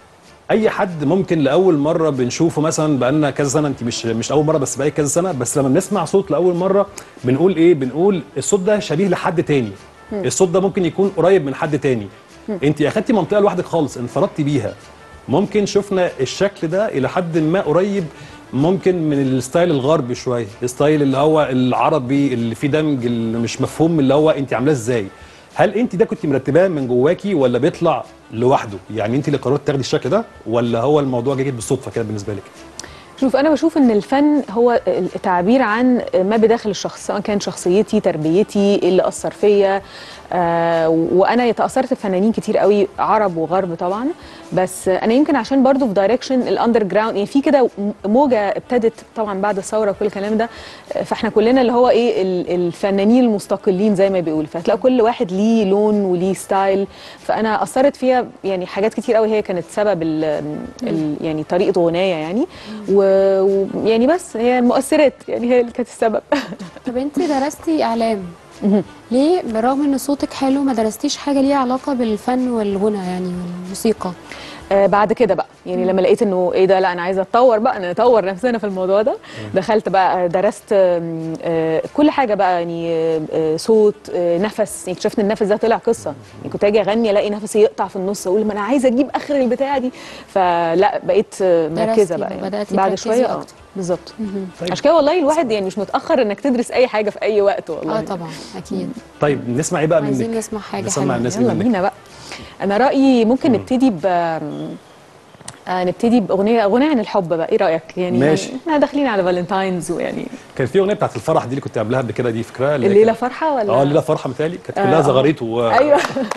اي حد ممكن لاول مره بنشوفه مثلا بقالنا كذا سنه انت مش مش اول مره بس بقالي كذا سنه بس لما بنسمع صوت لاول مره بنقول ايه بنقول الصوت ده شبيه لحد تاني الصوت ده ممكن يكون قريب من حد تاني انت اخدتي منطقه لوحدك خالص انفردتي بيها ممكن شفنا الشكل ده الى حد ما قريب ممكن من الستايل الغربي شويه الستايل اللي هو العربي اللي فيه دمج اللي مش مفهوم اللي هو انت عاملاه ازاي هل انت ده كنت مرتباه من جواكي ولا بيطلع لوحده يعني انت اللي قررت تاخدي الشكل ده ولا هو الموضوع جه بالصدفه كده بالنسبه لك شوف انا بشوف ان الفن هو التعبير عن ما بداخل الشخص سواء كان شخصيتي تربيتي إيه اللي اثر فيا آه وانا تاثرت بفنانين كتير قوي عرب وغرب طبعا بس انا يمكن عشان برضو في دايركشن الاندر جراوند يعني في كده موجه ابتدت طبعا بعد الثوره وكل الكلام ده آه، فاحنا كلنا اللي هو ايه ال- الفنانين المستقلين زي ما بيقول فهتلاقوا كل واحد ليه لون وليه ستايل فانا اثرت فيها يعني حاجات كتير قوي هي كانت سبب ال ال يعني طريقه غنايه يعني و- ويعني بس هي المؤثرات يعني هي اللي كانت السبب طب انت درستي اعلام ليه بالرغم ان صوتك حلو ما درستيش حاجه ليها علاقه بالفن والغنى يعني والموسيقى آه بعد كده بقى يعني لما لقيت انه ايه ده لا انا عايزه اتطور بقى نطور نفسنا في الموضوع ده دخلت بقى درست آم، آه كل حاجه بقى يعني آه آه، صوت آه نفس يعني اكتشفت ان النفس ده طلع قصه يعني كنت اجي اغني الاقي نفسي يقطع في النص اقول ما انا عايزه اجيب اخر البتاعه دي فلا بقيت آه، مركزه درستي بقى يعني وبدأتي بعد تركزي شويه اه أكتر. بالظبط طيب. عشان كده والله الواحد يعني مش متاخر انك تدرس اي حاجه في اي وقت والله اه طبعا اكيد طيب نسمع ايه بقى منك عايزين نسمع حاجه نسمع حلوه الناس يلا منك بينا بقى انا رايي ممكن نبتدي ب آه نبتدي باغنيه اغنيه عن الحب بقى ايه رايك يعني ماشي. احنا داخلين على فالنتاينز ويعني كان في اغنيه بتاعت الفرح دي اللي كنت عاملاها قبل كده دي فكره اللي هي الليله كانت- فرحه ولا اه الليله فرحه متهيألي كانت آه، كلها آه. زغاريت و... ايوه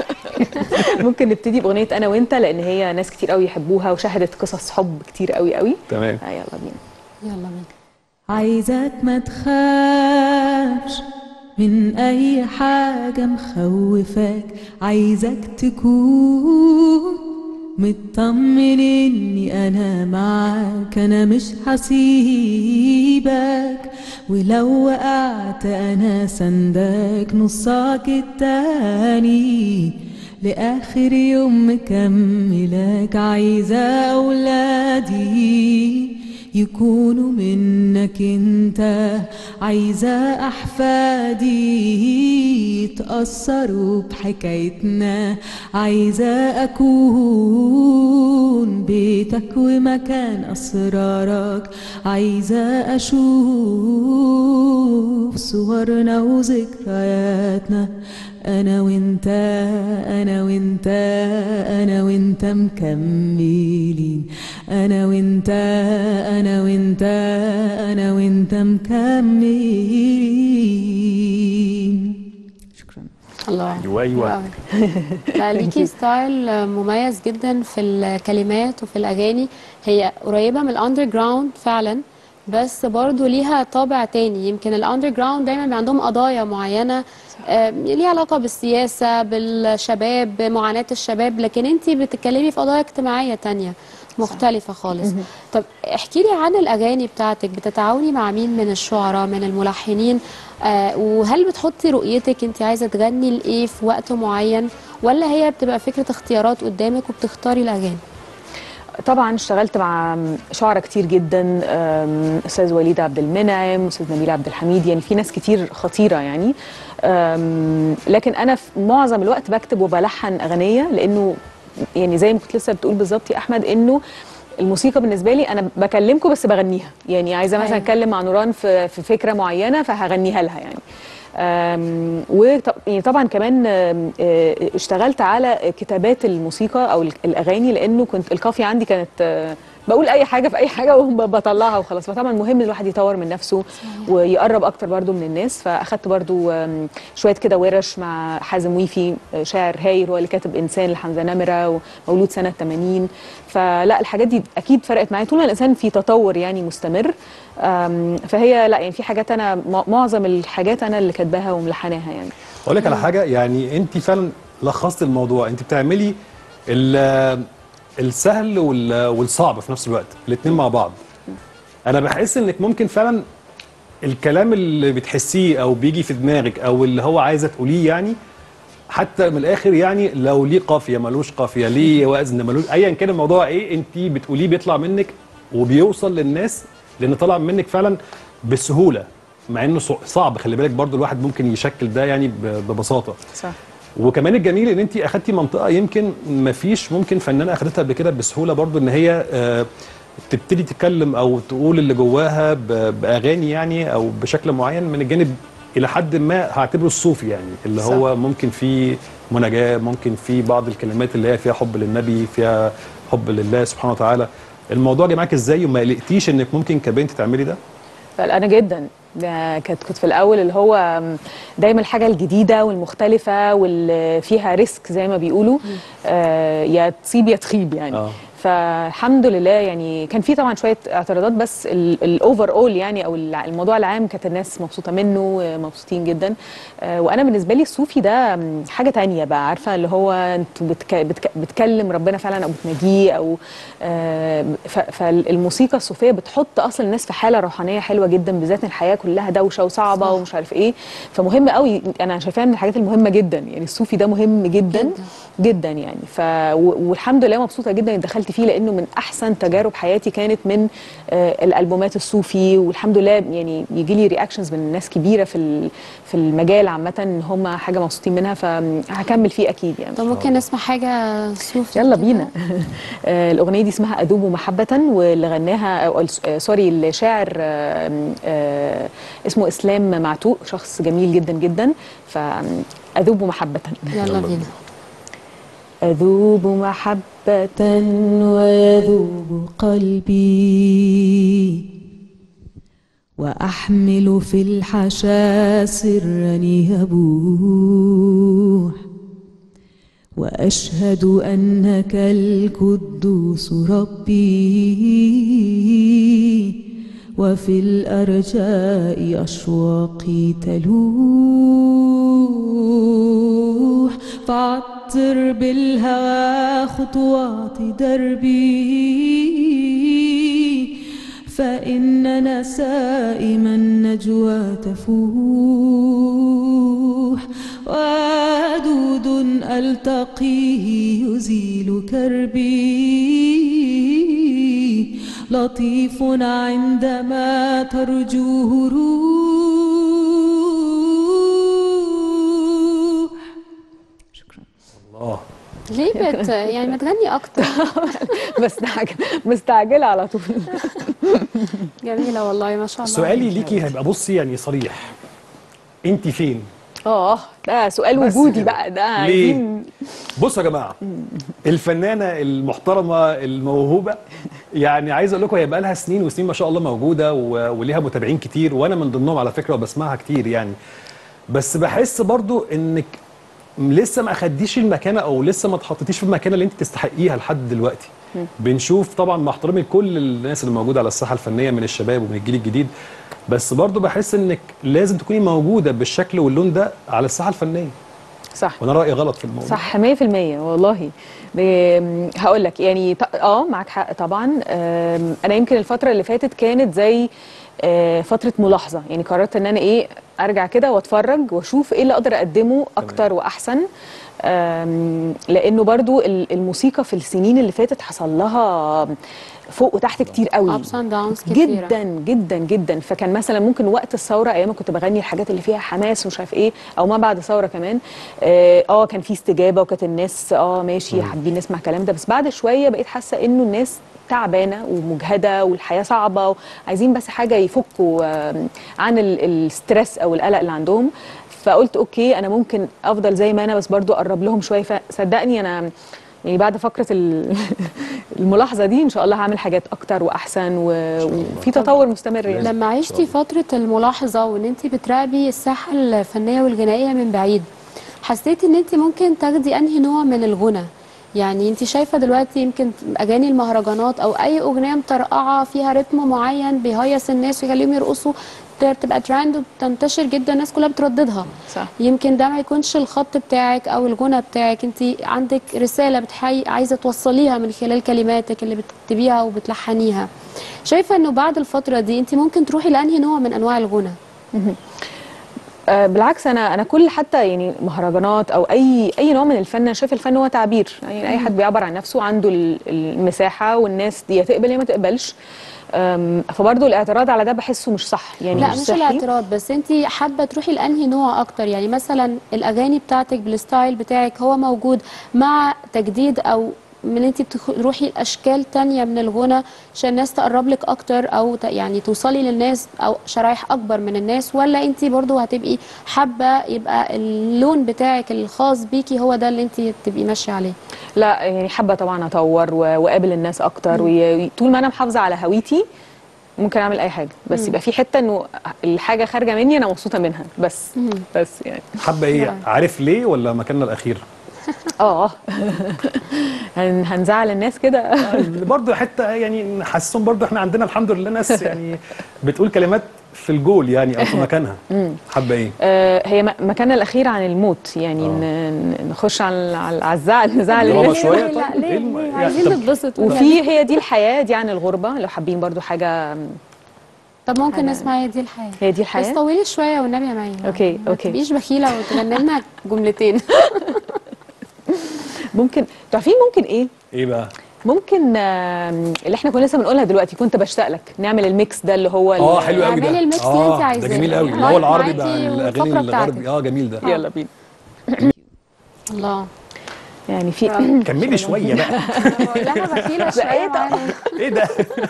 ممكن نبتدي باغنيه انا وانت لان هي ناس كتير قوي يحبوها وشهدت قصص حب كتير قوي قوي تمام آه يلا بينا يلا بينا عايزك ما تخافش من اي حاجة مخوفاك عايزك تكون مطمن اني انا معاك انا مش هسيبك ولو وقعت انا سندك نصك التاني لاخر يوم مكملك عايزة اولادي يكونوا منك انت عايزة احفادي يتأثروا بحكايتنا عايزة اكون بيتك ومكان اسرارك عايزة اشوف في صورنا وذكرياتنا انا وانت انا وانت انا وانت مكملين انا وانت انا وانت انا وانت مكملين شكرا الله ايوه ايوه لا ليكي ستايل مميز جدا في الكلمات وفي الاغاني هي قريبه من الاندر جراوند فعلا بس برضو ليها طابع تاني يمكن الاندر جراوند دايما بيبقى عندهم قضايا معينه آه، ليها علاقه بالسياسه بالشباب بمعاناه الشباب لكن انت بتتكلمي في قضايا اجتماعيه تانية مختلفة خالص طب احكي لي عن الأغاني بتاعتك بتتعاوني مع مين من الشعراء من الملحنين آه وهل بتحطي رؤيتك انت عايزة تغني لإيه في وقت معين ولا هي بتبقى فكرة اختيارات قدامك وبتختاري الأغاني طبعا اشتغلت مع شعراء كتير جدا أم، استاذ وليد عبد المنعم استاذ نبيل عبد الحميد يعني في ناس كتير خطيره يعني أم، لكن انا في معظم الوقت بكتب وبلحن اغنيه لانه يعني زي ما كنت لسه بتقول بالظبط يا احمد انه الموسيقى بالنسبه لي انا بكلمكم بس بغنيها يعني عايزه مثلا أيوة. اتكلم مع نوران في في فكره معينه فهغنيها لها يعني أم، وط- يعني طبعا كمان أم، آه، اشتغلت على كتابات الموسيقى او ال- الاغاني لانه كنت القافيه عندي كانت آه، بقول اي حاجه في اي حاجه وبطلعها وخلاص فطبعا مهم الواحد يطور من نفسه ويقرب اكتر برضو من الناس فاخدت برضو آم، شويه كده ورش مع حازم ويفي آه، شاعر هايل هو اللي كاتب انسان لحمزه نمره ومولود سنه 80 فلا الحاجات دي اكيد فرقت معايا طول ما الانسان في تطور يعني مستمر آم، فهي لا يعني في حاجات انا م- معظم الحاجات انا اللي كاتباها وملحناها يعني اقول لك على حاجه يعني انت فعلا لخصت الموضوع انت بتعملي ال- السهل وال- والصعب في نفس الوقت الاثنين مع بعض انا بحس انك ممكن فعلا الكلام اللي بتحسيه او بيجي في دماغك او اللي هو عايزه تقوليه يعني حتى من الاخر يعني لو ليه قافيه ملوش قافيه ليه وزن ملوش ايا كان الموضوع ايه انت بتقوليه بيطلع منك وبيوصل للناس لان طلع منك فعلا بسهوله مع انه صع- صعب خلي بالك برضو الواحد ممكن يشكل ده يعني ب- ببساطه صح وكمان الجميل ان انت اخدتي منطقه يمكن ما فيش ممكن فنانه اخدتها قبل كده بسهوله برضو ان هي آه، تبتدي تتكلم او تقول اللي جواها ب- باغاني يعني او بشكل معين من الجانب الى حد ما هعتبره الصوفي يعني اللي صح. هو ممكن فيه مناجاه ممكن فيه بعض الكلمات اللي هي فيها حب للنبي فيها حب لله سبحانه وتعالى الموضوع جه معاك ازاي وما قلقتيش انك ممكن كبنت تعملي ده فانا جدا ده كانت كنت في الاول اللي هو دايما الحاجه الجديده والمختلفه واللي فيها ريسك زي ما بيقولوا آه يا تصيب يا تخيب يعني آه. فالحمد لله يعني كان في طبعا شويه اعتراضات بس الاوفر اول يعني او الع- الموضوع العام كانت الناس مبسوطه منه آه، مبسوطين جدا آه، وانا بالنسبه لي الصوفي ده م، حاجه تانية بقى عارفه اللي هو انت بتك بتك بتكلم ربنا فعلا او بتناجيه او آه، ف- فالموسيقى الصوفيه بتحط اصلا الناس في حاله روحانيه حلوه جدا بالذات إن الحياه كلها دوشه وصعبه ومش عارف ايه فمهم قوي انا شايفاها من الحاجات المهمه جدا يعني الصوفي ده مهم جدا جداً. جدا يعني ف و- والحمد لله مبسوطه جدا اني دخلت فيه لانه من احسن تجارب حياتي كانت من آه، الالبومات الصوفي والحمد لله يعني يجي لي رياكشنز من ناس كبيره في ال- في المجال عامه ان هم حاجه مبسوطين منها فهكمل فيه اكيد يعني طب ممكن نسمع حاجة صوفي يلا كده؟ بينا آه، الاغنيه دي اسمها ادوب محبه واللي غناها أو آه، سوري الشاعر آه، آه، اسمه اسلام معتوق شخص جميل جدا جدا فاذوب محبه يلا بينا أذوب محبة ويذوب قلبي وأحمل في الحشا سرا يبوح وأشهد أنك القدوس ربي وفي الأرجاء أشواقي تلوح فعطر بالهوى خطوات دربي فإن نسائم النجوى تفوح ودود ألتقيه يزيل كربي لطيف عندما ترجوه روح شكرا الله ليه بت يعني ما تغني أكتر مستعجل مستعجله على طول جميله والله ما شاء الله سؤالي ليكي هيبقى بصي يعني صريح انت فين اه ده سؤال بس وجودي كده. بقى ده ليه؟ عايزين بصوا يا جماعه الفنانه المحترمه الموهوبه يعني عايز اقول لكم هي بقى لها سنين وسنين ما شاء الله موجوده و- وليها متابعين كتير وانا من ضمنهم على فكره وبسمعها كتير يعني بس بحس برضو انك لسه ما اخدتيش المكانه او لسه ما اتحطيتيش في المكانه اللي انت تستحقيها لحد دلوقتي بنشوف طبعا مع احترامي لكل الناس اللي موجوده على الساحه الفنيه من الشباب ومن الجيل الجديد بس برضو بحس انك لازم تكوني موجوده بالشكل واللون ده على الساحه الفنيه صح وانا رايي غلط في الموضوع صح 100% والله هقول لك يعني ط- اه معاك حق طبعا آم، انا يمكن الفتره اللي فاتت كانت زي آه، فتره ملاحظه يعني قررت ان انا ايه ارجع كده واتفرج واشوف ايه اللي اقدر اقدمه اكتر واحسن آم، لانه برضو ال- الموسيقى في السنين اللي فاتت حصل لها فوق وتحت كتير قوي ups and downs كتيرة. جدا جدا جدا فكان مثلا ممكن وقت الثوره ايام ما كنت بغني الحاجات اللي فيها حماس ومش عارف ايه او ما بعد الثوره كمان اه آه، كان في استجابه وكانت الناس اه ماشي حابين نسمع الكلام ده بس بعد شويه بقيت حاسه انه الناس تعبانه ومجهده والحياه صعبه وعايزين بس حاجه يفكوا آم، عن ال- الستريس او القلق اللي عندهم فقلت اوكي انا ممكن افضل زي ما انا بس برضو اقرب لهم شويه فصدقني انا يعني بعد فقره ال- الملاحظه دي ان شاء الله هعمل حاجات اكتر واحسن و- وفي تطور مستمر يعني لما عشتي فترة الملاحظة وان انت بتراقبي الساحة الفنية والغنائية من بعيد حسيتي ان انت ممكن تاخدي انهي نوع من الغنى يعني انت شايفة دلوقتي يمكن اغاني المهرجانات او اي اغنية مطرقعة فيها رتم معين بيهيص الناس ويخليهم يرقصوا ت- تبقى ترند وبتنتشر جدا الناس كلها بترددها صح. يمكن ده ما يكونش الخط بتاعك او الغنى بتاعك انت عندك رسالة بتحي عايزة توصليها من خلال كلماتك اللي بتكتبيها وبتلحنيها شايفة انه بعد الفترة دي انت ممكن تروحي لانهي نوع من انواع الغنى آه، بالعكس انا انا كل حتى يعني مهرجانات او اي اي نوع من الفن انا شايف الفن هو تعبير يعني اي حد بيعبر عن نفسه عنده ال- المساحه والناس دي يا تقبل يا ما تقبلش أم، فبرضه الاعتراض على ده بحسه مش صح يعني لا مش مش صحي. الاعتراض بس انت حابه تروحي لانهي نوع اكتر يعني مثلا الاغاني بتاعتك بالستايل بتاعك هو موجود مع تجديد او من انت تروحي لاشكال تانية من الغنى عشان الناس تقرب لك اكتر او ت- يعني توصلي للناس او شرايح اكبر من الناس ولا انت برضو هتبقي حابه يبقى اللون بتاعك الخاص بيكي هو ده اللي انت تبقي ماشيه عليه لا يعني حابه طبعا اطور و- واقابل الناس اكتر وطول ما انا محافظه على هويتي ممكن اعمل اي حاجه بس يبقى في حته انه الحاجه خارجه مني انا مبسوطه منها بس بس يعني حابه ايه عارف ليه ولا مكاننا الاخير اه هن- هنزعل الناس كده برضه حته يعني نحسسهم برضه احنا عندنا الحمد لله ناس يعني بتقول كلمات في الجول يعني او في مكانها حابه ايه آه، هي م- مكاننا الاخير عن الموت يعني ن- ن- نخش على على على الزعل نزعل دراما الناس. شوية؟ لا طيب، ليه, إيه الم- ليه؟ يعني عايزين طب- نتبسط وفي هي دي الحياه دي عن الغربه لو حابين برضو حاجه طب ممكن نسمع هي دي الحياه هي دي بس الحياه طولي شويه والنبي يا معين أوكي، ما أوكي. تبقيش بخيله وتغني لنا جملتين ممكن تعرفين ممكن ايه ايه بقى ممكن آم، اللي احنا كنا لسه بنقولها دلوقتي كنت بشتاق لك نعمل الميكس ده اللي هو ال- اه حلو قوي ده اعملي الميكس اللي آه، انت عايزاه. ده جميل قوي يعني اللي هو العربي بقى معاكي الاغاني والفقرة الغربي بتاعتك. اه جميل ده يلا بينا الله يعني في كملي شويه بقى بقول لها بخيله شويه معانا. ايه ده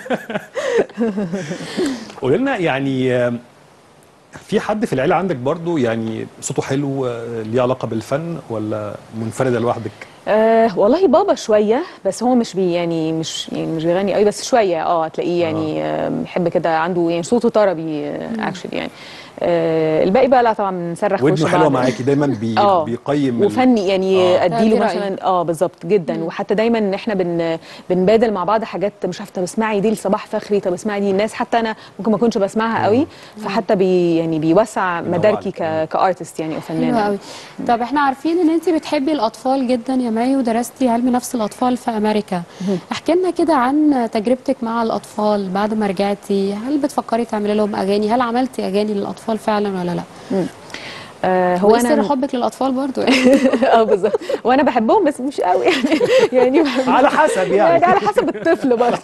قولي لنا يعني آه، في حد في العيله عندك برضو يعني صوته حلو آه، ليه علاقه بالفن ولا منفرده لوحدك آه والله بابا شويه بس هو مش بي يعني مش يعني مش بيغني قوي بس شويه اه هتلاقيه يعني آه بيحب كده عنده يعني صوته طربي اكشلي يعني آه الباقي بقى لا طبعا بنصرخ في وش ودنه حلوه بعض. معاكي دايما بي آه. بيقيم ال- وفني يعني آه. اديله ده دي مثلا اه بالظبط جدا وحتى دايما ان احنا بن بنبادل مع بعض حاجات مش عارفه طب اسمعي دي لصباح فخري طب اسمعي دي الناس حتى انا ممكن ما اكونش بسمعها قوي فحتى بي يعني بيوسع بينوع مداركي عليك. ك كارتست يعني او حلوة فنانه قوي طب احنا عارفين ان انت بتحبي الاطفال جدا يا مي ودرستي علم نفس الاطفال في امريكا احكي لنا كده عن تجربتك مع الاطفال بعد ما رجعتي هل بتفكري تعملي لهم اغاني هل عملتي اغاني للاطفال فعلا ولا لا آه هو هو سر انا حبك للاطفال برضو يعني اه بالظبط وانا بحبهم بس مش قوي يعني يعني بحب- على حسب يعني يعني على حسب الطفل برضه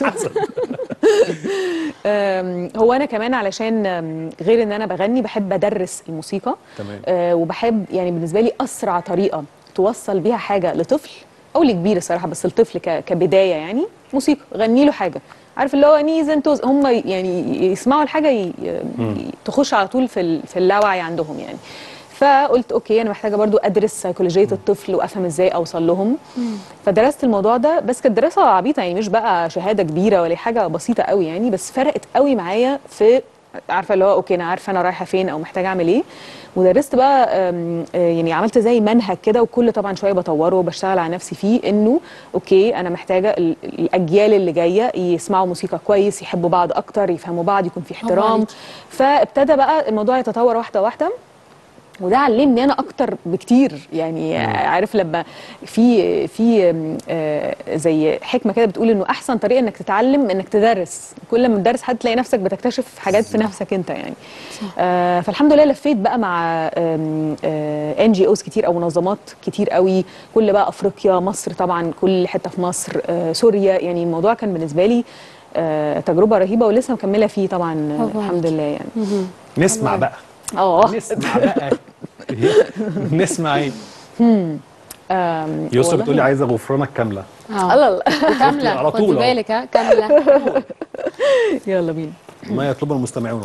آم، هو انا كمان علشان آم، غير ان انا بغني بحب ادرس الموسيقى تمام. آه، وبحب يعني بالنسبه لي اسرع طريقه توصل بيها حاجه لطفل او لكبير الصراحه بس الطفل ك- كبدايه يعني موسيقى غني له حاجه عارف اللي هو نيز اند توز هم يعني يسمعوا الحاجه ي... ي- تخش على طول في ال... في اللاوعي عندهم يعني فقلت اوكي انا محتاجه برضو ادرس سيكولوجيه الطفل وافهم ازاي اوصل لهم فدرست الموضوع ده بس كانت دراسه عبيطه يعني مش بقى شهاده كبيره ولا حاجه بسيطه قوي يعني بس فرقت قوي معايا في عارفه اللي هو اوكي انا عارفه انا رايحه فين او محتاجه اعمل ايه ودرست بقى أم، آه، يعني عملت زي منهج كده وكل طبعا شويه بطوره وبشتغل على نفسي فيه انه اوكي انا محتاجه ال- الاجيال اللي جايه يسمعوا موسيقى كويس يحبوا بعض اكتر يفهموا بعض يكون في احترام عليكي. فابتدى بقى الموضوع يتطور واحده واحده وده علمني انا اكتر بكتير يعني عارف لما في في آم، آه، زي حكمه كده بتقول انه احسن طريقه انك تتعلم انك تدرس كل ما تدرس حد تلاقي نفسك بتكتشف حاجات في نفسك انت يعني آه فالحمد لله لفيت بقى مع ان جي اوز كتير او منظمات كتير قوي كل بقى افريقيا مصر طبعا كل حته في مصر آه سوريا يعني الموضوع كان بالنسبه لي آه تجربه رهيبه ولسه مكمله فيه طبعا آه، برافو الحمد لله يعني نسمع بقى اه نسمع بقى نسمع ايه آم، يسرا والله. بتقولي عايزه غفرانك كامله اه الله الله كامله على خدي طول أهو. بالك ها كامله يلا بينا ما يطلبه المستمعون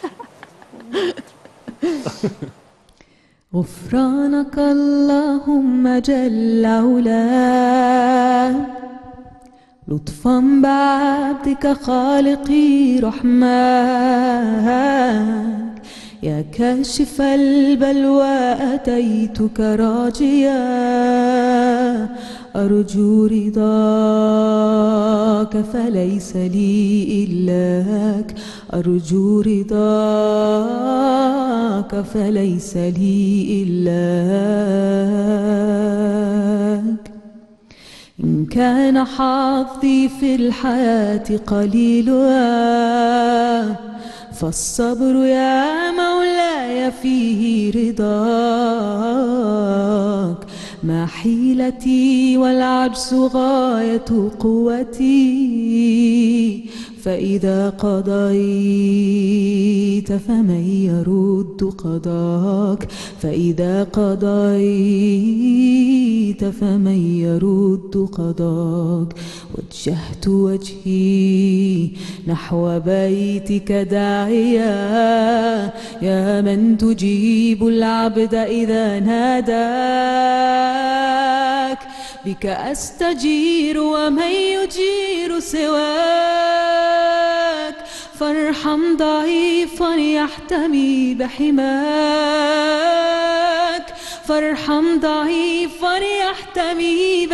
غفرانك اللهم جل علاك لطفا بعبدك خالقي رحماك يا كاشف البلوى أتيتك راجيا أرجو رضاك فليس لي إلاك أرجو رضاك فليس لي إلاك إن كان حظي في الحياة قليلا فالصبر يا مولاي فيه رضاك ما حيلتي والعجز غاية قوتي فإذا قضيت فمن يرد قضاك فإذا قضيت فمن يرد قضاك وجهت وجهي نحو بيتك داعيا يا من تجيب العبد إذا ناداك بك أستجير ومن يجير سواك فارحم ضعيفا يحتمي بحماك فارحم ضعيفا يحتمي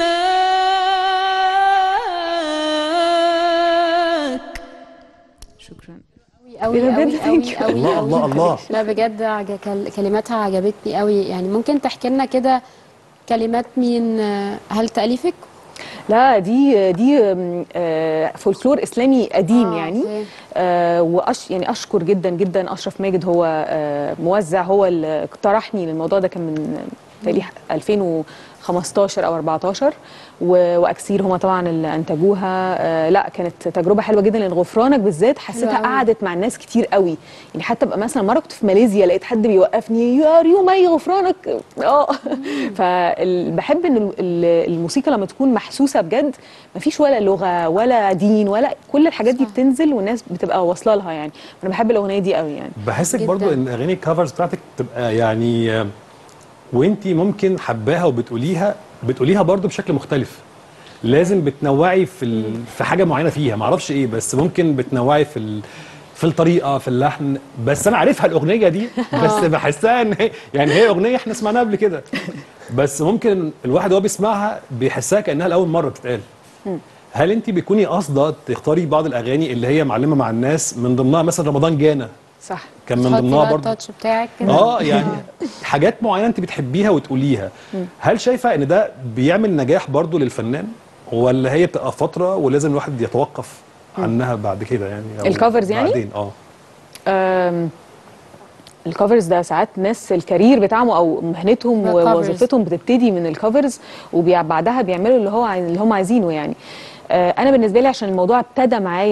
بحماك شكرا قوي إيه ده قوي بجد؟ قوي Thank you. قوي الله الله الله لا بجد عج- كل- كلماتها عجبتني قوي يعني ممكن تحكي لنا كده كلمات مين آه، هل تأليفك؟ لا دي دي آم، آه، فولكلور اسلامي قديم آه، يعني أوكي. آه وأش يعني اشكر جدا جدا اشرف ماجد هو آه موزع هو اللي اقترحني للموضوع ده كان من تاريخ 2015 او 14 و- واكسير هما طبعا اللي انتجوها آه لا كانت تجربه حلوه جدا لان غفرانك بالذات حسيتها أوي. قعدت مع الناس كتير قوي يعني حتى بقى مثلا مره كنت في ماليزيا لقيت حد بيوقفني يا ريو مي غفرانك اه فبحب ان ال- ال- الموسيقى لما تكون محسوسه بجد مفيش ولا لغه ولا دين ولا كل الحاجات دي صح. بتنزل والناس بتبقى واصله لها يعني انا بحب الاغنيه دي قوي يعني بحسك جداً. برضو ان اغاني الكفرز بتاعتك تبقى يعني آه، وانتي ممكن حباها وبتقوليها بتقوليها برضو بشكل مختلف لازم بتنوعي في ال... في حاجه معينه فيها معرفش ايه بس ممكن بتنوعي في ال... في الطريقه في اللحن بس انا عارفها الاغنيه دي بس بحسها ان هي يعني هي اغنيه احنا سمعناها قبل كده بس ممكن الواحد وهو بيسمعها بيحسها كانها لاول مره بتتقال هل انت بتكوني قاصده تختاري بعض الاغاني اللي هي معلمه مع الناس من ضمنها مثلا رمضان جانا صح كان من تحطي ضمنها بقى برضه التاتش بتاعك كده اه يعني حاجات معينه انت بتحبيها وتقوليها هل شايفه ان ده بيعمل نجاح برضه للفنان ولا هي بتبقى فتره ولازم الواحد يتوقف عنها بعد كده يعني أو الكفرز يعني؟ بعدين اه أم، الكفرز ده ساعات ناس الكارير بتاعهم او مهنتهم ده ووظيفتهم بتبتدي من الكفرز وبعدها بيعملوا اللي هو عايز- اللي هم عايزينه يعني آه، انا بالنسبه لي عشان الموضوع ابتدى معايا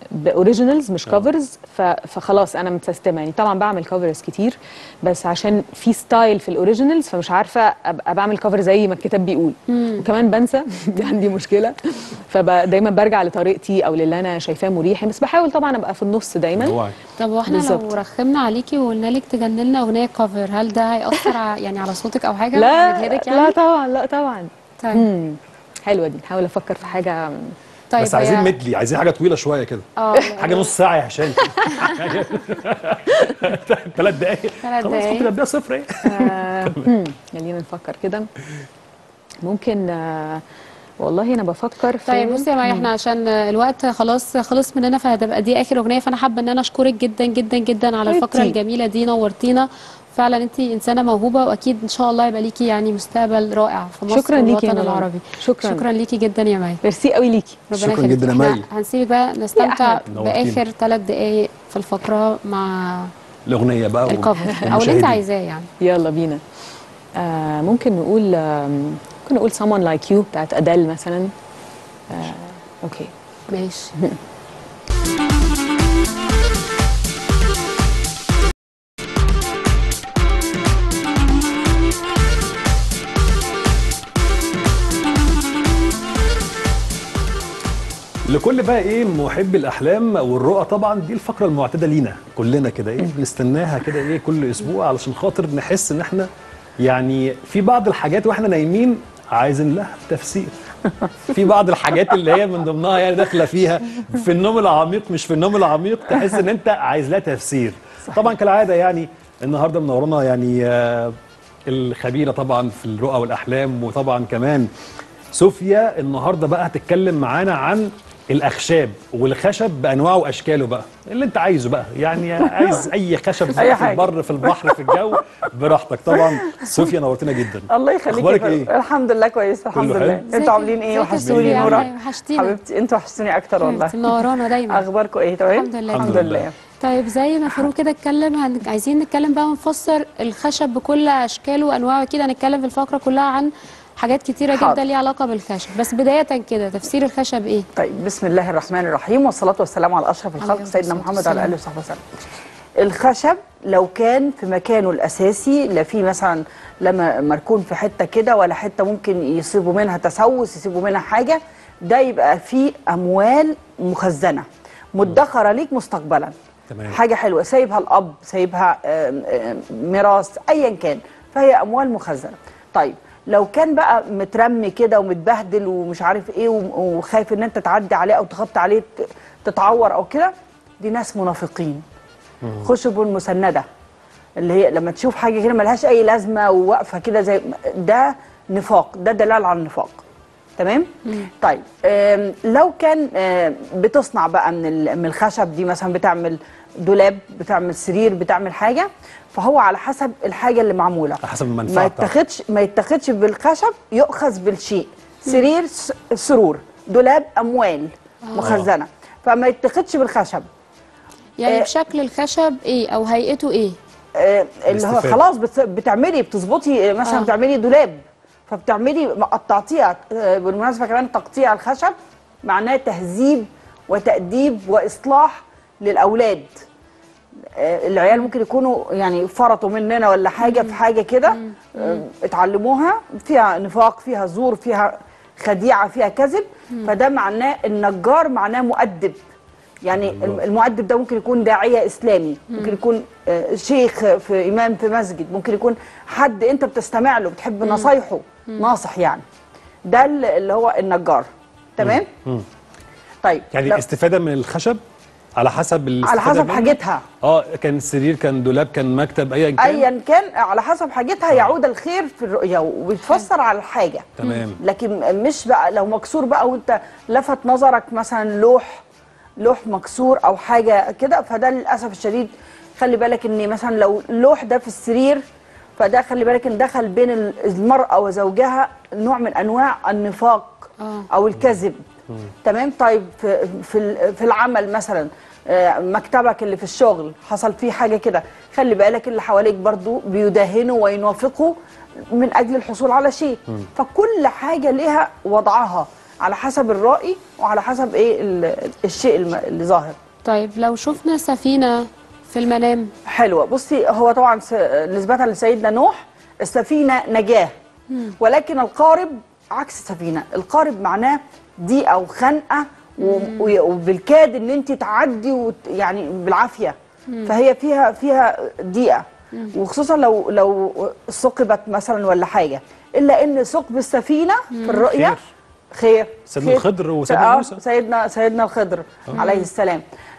باوريجينالز مش كفرز فخلاص انا متسيستمه يعني طبعا بعمل كفرز كتير بس عشان في ستايل في الاوريجينالز فمش عارفه ابقى بعمل كفر زي ما الكتاب بيقول وكمان بنسى دي عندي مشكله فدايما برجع لطريقتي او للي انا شايفاه مريح بس بحاول طبعا ابقى في النص دايما اوعي طب واحنا لو بالظبط. رخمنا عليكي وقلنا لك تغني لنا اغنيه كفر هل ده هيأثر ع- يعني على صوتك او حاجه لا هنجهدك لا يعني طبعا لا طبعا طيب مم. حلوه دي نحاول افكر في حاجه طيب بس عايزين هي- مدلي عايزين حاجه طويله شويه كده اه حاجه نص ساعه يا هشام ثلاث دقايق ثلاث خلاص دقايق. ممكن ابدا صفر ايه آه، مم. خلينا نفكر كده ممكن آه، والله انا بفكر في طيب بصي يا مي احنا عشان الوقت خلاص خلص مننا فهتبقى دي اخر اغنيه فانا حابه ان انا اشكرك جدا جدا جدا على الفقره حبيبتي. الجميله دي نورتينا فعلا انت انسانه موهوبه واكيد ان شاء الله يبقى ليكي يعني مستقبل رائع في مصر شكراً ليكي يا والوطن نوران. العربي شكراً. شكرا ليكي جدا يا مي ميرسي قوي ليكي ربنا شكراً يخليكي. جداً يا احنا مي. هنسيبك بقى نستمتع أحمد. نورتينا. باخر ثلاث دقائق في الفقره مع الاغنيه بقى الكفر او اللي انت والمشاهدين. عايزاه يعني يلا بينا آه ممكن نقول آم، ممكن نقول someone like you بتاعت أدل مثلا آه اوكي ماشي لكل بقى ايه محب الاحلام والرؤى طبعا دي الفقره المعتاده لينا كلنا كده ايه بنستناها كده ايه كل اسبوع علشان خاطر نحس ان احنا يعني في بعض الحاجات واحنا نايمين عايزين لها تفسير في بعض الحاجات اللي هي من ضمنها يعني داخله فيها في النوم العميق مش في النوم العميق تحس ان انت عايز لها تفسير طبعا كالعاده يعني النهارده منورانا يعني آه، الخبيره طبعا في الرؤى والاحلام وطبعا كمان صوفيا النهارده بقى هتتكلم معانا عن الاخشاب والخشب بانواعه واشكاله بقى اللي انت عايزه بقى يعني عايز اي خشب أي في حاجة. البر في البحر في الجو براحتك طبعا صوفيا نورتنا جدا الله يخليكي اخبارك يا فندم. ايه الحمد لله كويس الحمد كله لله حلو؟ انتوا عاملين ايه ازيك يا وحشتوني صوفيا؟ نورا عاملة ايه؟ وحشتينا. حبيبتي انتوا وحشتوني اكتر والله انت منورانا دايما اخباركم ايه تمام الحمد لله. الحمد الحمد لله. لله طيب زي ما فاروق كده اتكلم هن... عايزين نتكلم بقى ونفسر الخشب بكل اشكاله وانواعه كده هنتكلم في الفقره كلها عن حاجات كتيره حاضر. جدا ليها علاقه بالخشب بس بدايه كده تفسير الخشب ايه طيب بسم الله الرحمن الرحيم والصلاه والسلام على اشرف الخلق عليه سيدنا الصلاة محمد وعلى والسلام. اله وصحبه وسلم الخشب لو كان في مكانه الاساسي لا في مثلا لما مركون في حته كده ولا حته ممكن يصيبوا منها تسوس يسيبوا منها حاجه ده يبقى فيه اموال مخزنه مدخره ليك مستقبلا تمام. حاجه حلوه سايبها الاب سايبها آم، آم، ميراث ايا كان فهي اموال مخزنه طيب لو كان بقى مترمي كده ومتبهدل ومش عارف ايه وم- وخايف ان انت تعدي عليه او تخبط عليه ت- تتعور او كده دي ناس منافقين خشب مسنده اللي هي لما تشوف حاجه كده ملهاش اي لازمه وواقفه كده زي ده نفاق ده دلال على النفاق تمام طيب آم، لو كان آم، بتصنع بقى من ال- من الخشب دي مثلا بتعمل دولاب بتعمل سرير بتعمل حاجه فهو على حسب الحاجه اللي معموله على حسب ما المنفعه بتاعته يتاخدش ما يتاخدش بالخشب يؤخذ بالشيء سرير س- سرور دولاب اموال مخزنه فما يتاخدش بالخشب يعني آه. بشكل الخشب ايه او هيئته ايه آه، اللي هو الاستفادة. خلاص بت- بتعملي بتظبطي آه، مثلا آه. بتعملي دولاب فبتعملي قطعتيها آه، بالمناسبه كمان تقطيع الخشب معناه تهذيب وتأديب وإصلاح للأولاد آه، العيال ممكن يكونوا يعني فرطوا مننا ولا حاجة في حاجة كده آه، اتعلموها فيها نفاق فيها زور فيها خديعة فيها كذب فده معناه النجار معناه مؤدب يعني الم- المؤدب ده ممكن يكون داعية إسلامي ممكن يكون آه، شيخ في إمام في مسجد ممكن يكون حد أنت بتستمع له بتحب نصايحه ناصح يعني ده ال- اللي هو النجار تمام طيب يعني لو- الاستفاده من الخشب على حسب على الاستفادة حسب منه؟ حاجتها اه كان سرير كان دولاب كان مكتب ايا كان ايا كان على حسب حاجتها يعود الخير في الرؤيه وبيتفسر على الحاجه تمام لكن مش بقى لو مكسور بقى وانت لفت نظرك مثلا لوح لوح مكسور او حاجه كده فده للاسف الشديد خلي بالك ان مثلا لو اللوح ده في السرير فده خلي بالك ان دخل بين ال- المراه وزوجها نوع من انواع النفاق آه. او الكذب تمام طيب في في ال- في العمل مثلا آه، مكتبك اللي في الشغل حصل فيه حاجه كده خلي بالك اللي حواليك برضو بيداهنوا وينافقوا من اجل الحصول على شيء فكل حاجه لها وضعها على حسب الرأي وعلى حسب ايه ال- الشيء الم- اللي ظاهر طيب لو شفنا سفينة في المنام حلوة بصي هو طبعا س- نسبة لسيدنا نوح السفينة نجاة ولكن القارب عكس السفينة القارب معناه ضيقة وخنقة و- و- وبالكاد ان انت تعدي وت- يعني بالعافية فهي فيها فيها ضيقة وخصوصا لو لو ثقبت مثلا ولا حاجة الا ان ثقب السفينة في الرؤية خير. خير سيدنا خير. الخضر وسيدنا آه، موسى. سيدنا سيدنا الخضر عليه السلام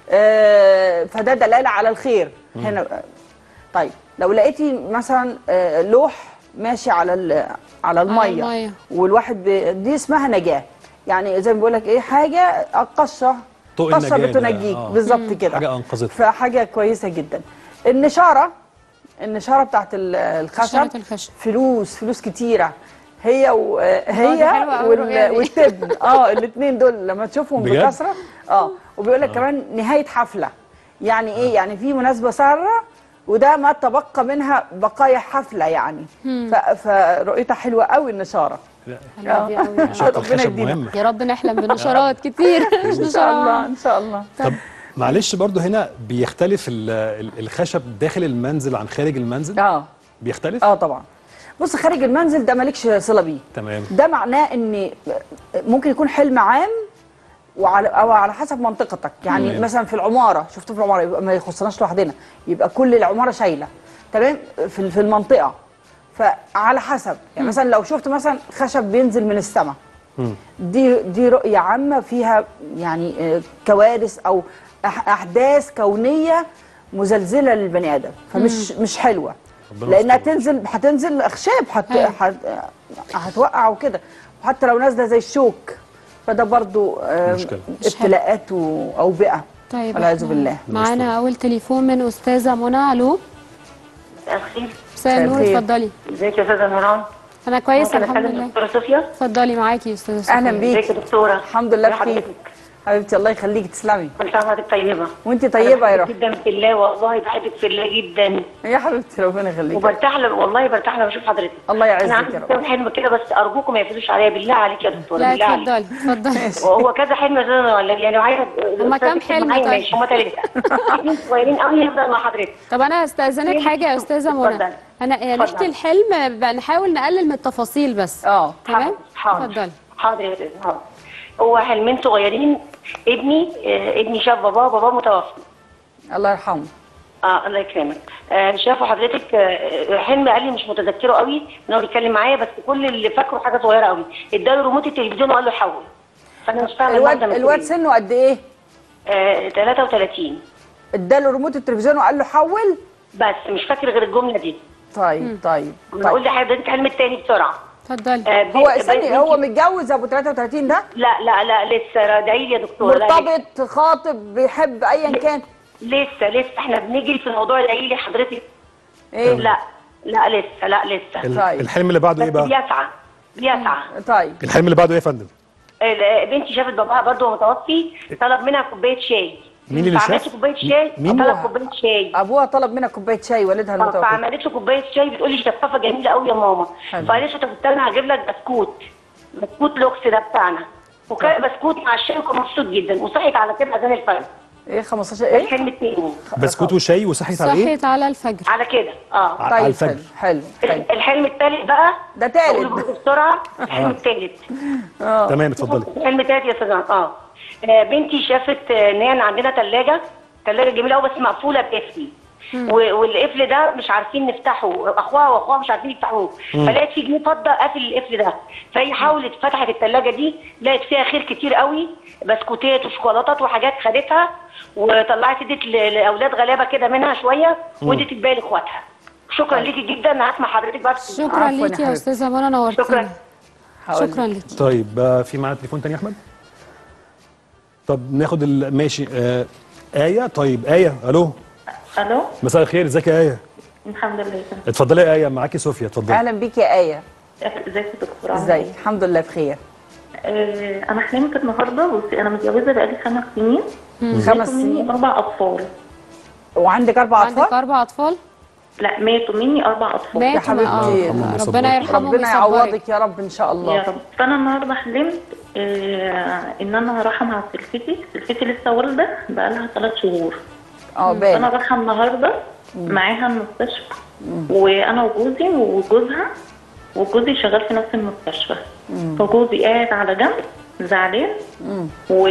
آه، فده دلاله على الخير هنا طيب لو لقيتي مثلا آه، لوح ماشي على ال- على الميه المية. والواحد ب... دي اسمها نجاه يعني زي ما بقول لك ايه حاجه قشه طوق قشه النجاة ده، بتنجيك آه. بالظبط كده حاجة أنقذتك. فحاجه كويسه جدا النشاره النشاره بتاعت ال- الخشب نشارة الخشب. فلوس فلوس كتيره هي وهي دي حلوة أوي الرؤية دي. والتبن اه الاثنين دول لما تشوفهم بجد؟ بكثره اه وبيقول لك كمان نهايه حفله يعني ايه يعني في مناسبه ساره وده ما تبقى منها بقايا حفله يعني ف- فرؤيتها حلوه قوي النشاره حلوة دي أوي. نشاط ربنا الخشب يدينا. مهم يا رب نحلم بنشرات كتير مش ان شاء الله نشرات ان شاء الله طب معلش برضو هنا بيختلف ال- ال- الخشب داخل المنزل عن خارج المنزل اه بيختلف اه طبعا بص خارج المنزل ده مالكش صله بيه تمام ده معناه ان ممكن يكون حلم عام وعلى او على حسب منطقتك يعني تمام. مثلا في العماره شفته في العماره يبقى ما يخصناش لوحدنا يبقى كل العماره شايله تمام في في المنطقه فعلى حسب يعني مثلا لو شفت مثلا خشب بينزل من السماء دي دي رؤيه عامه فيها يعني آه، كوارث او أح- احداث كونيه مزلزله للبني ادم فمش مش حلوه ربنا لانها يستر. تنزل هتنزل اخشاب هت... أيوة. هت... هتوقع وكده وحتى لو نازله زي الشوك فده برضو آه، مشكلة. ابتلاءات واوبئه طيب والعياذ إحنا بالله معانا أول تليفون من أستاذة منى ألو أخي مساء النور الخير. اتفضلي ازيك يا استاذه نوران أنا كويسة ممكن الحمد أكلم لله دكتوره صوفيا اتفضلي معاكي يا أستاذة صفية. اهلا بيك ازيك يا دكتوره الحمد لله ازي بخير حضرتك؟ حبيبتي الله يخليكي تسلمي كل سنه وحضرتك طيبه وانت طيبه يا أنا روح بحبك جدا في الله والله بحبك في الله جدا يا حبيبتي ربنا يخليكي وبرتاح ل- والله برتاح لما اشوف حضرتك الله يعزك انا يا عندي رب. كام حلم كده بس ارجوكم ما يقفلوش عليا بالله عليك يا دكتوره لا بالله عليك اتفضلي اتفضلي وهو كذا حلم يا استاذه ولا يعني عايزه هما كام حلم طيب؟ ماشي هما ثلاثه اثنين صغيرين قوي يفضل مع حضرتك طب انا هستأذنك حاجة يا أستاذة منى اتفضلي. أنا يا ريحة اتفضلي. الحلم بقى نحاول نقلل من التفاصيل بس اه تمام حاضر اتفضلي حاضر يا استاذ حاضر هو حلمين صغيرين ابني آه، ابني شاف باباه باباه متوفي الله يرحمه اه الله يكرمك آه شافوا حضرتك آه حلم قال لي مش متذكره قوي ان هو بيتكلم معايا بس كل اللي فاكره حاجه صغيره قوي اداله ريموت التلفزيون وقال له حول فانا مش فاهمه الواد المغزى من الواد كده. سنه قد ايه آه 33 اداله ريموت التلفزيون وقال له حول بس مش فاكر غير الجمله دي طيب طيب انا اقول طيب لحضرتك الحلم التاني بسرعه اتفضلي آه هو بنت- استني بنت- هو متجوز ابو 33 ده لا لا لا لسه ادعي لي يا دكتور لا، لسه. مرتبط خاطب بيحب ايا كان لسه لسه احنا بنجري في الموضوع ادعي لي حضرتك ايه لا لا لسه لا لسه ال- طيب. الحلم اللي بعده ايه بس بقى بيسعى بيسعى طيب الحلم اللي بعده ايه يا فندم ال- بنتي شافت باباها برضه وهو متوفي طلب منها كوبايه شاي مين اللي فعملت شاف؟ كوبايه شاي مين؟ طلب كوبايه شاي ابوها طلب منها كوبايه شاي والدها آه، المتوفي فعملت له كوبايه شاي بتقول لي شفافه جميله قوي يا ماما حلو. فقالت له طب استنى هجيب لك بسكوت بسكوت لوكس ده بتاعنا وكان بسكوت مع الشاي وكان مبسوط جدا وصحيت على كده اذان الفجر ايه 15 ده ايه الحلم التاني بسكوت وشاي وصحيت على ايه صحيت على الفجر على كده اه على طيب الفجر. حلو حلو حلو الحلم التالت بقى ده تالت. أقوله برضه بسرعه الحلم التالت تمام اتفضلي الحلم التالت يا استاذ اه آه، بنتي شافت آه، ان هي عندنا ثلاجه ثلاجه جميله قوي بس مقفوله بقفل و- والقفل ده مش عارفين نفتحه اخوها واخوها مش عارفين يفتحوه فلقيت في جنيه فضه قافل القفل ده فهي حاولت فتحت الثلاجه دي لقت فيها خير كتير قوي بسكوتات وشوكولاتات وحاجات خدتها وطلعت ادت ل- لاولاد غلابه كده منها شويه وادت الباقي لاخواتها شكرا ليكي جدا انا هسمع حضرتك بعد شكرا عفواً يا ليكي يا حبيبتي. أستاذة منى نورتينا شكرا هقول شكرا لك. ليكي طيب آه، في معانا تليفون تاني يا احمد طب ناخد ال... ماشي آه... آية طيب آية الو الو مساء الخير ازيك يا آية الحمد لله تمام. اتفضلي يا آية معاكي صوفيا اتفضلي اهلا بيك يا ايه ازيك يا دكتور عاملة ازيك إيه؟ الحمد لله بخير آه انا حلمت النهارده بصي انا متجوزه بقالي خمس سنين خمس ماتوا مني سنين اربع اطفال وعندك اربع عندك اطفال أربع أطفال لا ماتوا مني اربع اطفال يا ماتوا ما- حبيبتي آه، اللهم ربنا صبرك. يرحمهم ربنا ويصبرك. يعوضك يا رب ان شاء يا الله رب فانا النهارده حلمت آه ان انا رايحه مع سلفتي سلفتي لسه والده بقالها ثلاث شهور اه فانا باين رايحه النهارده معاها المستشفى وانا وجوزي وجوزها وجوزي شغال في نفس المستشفى فجوزي قاعد على جنب زعلان و...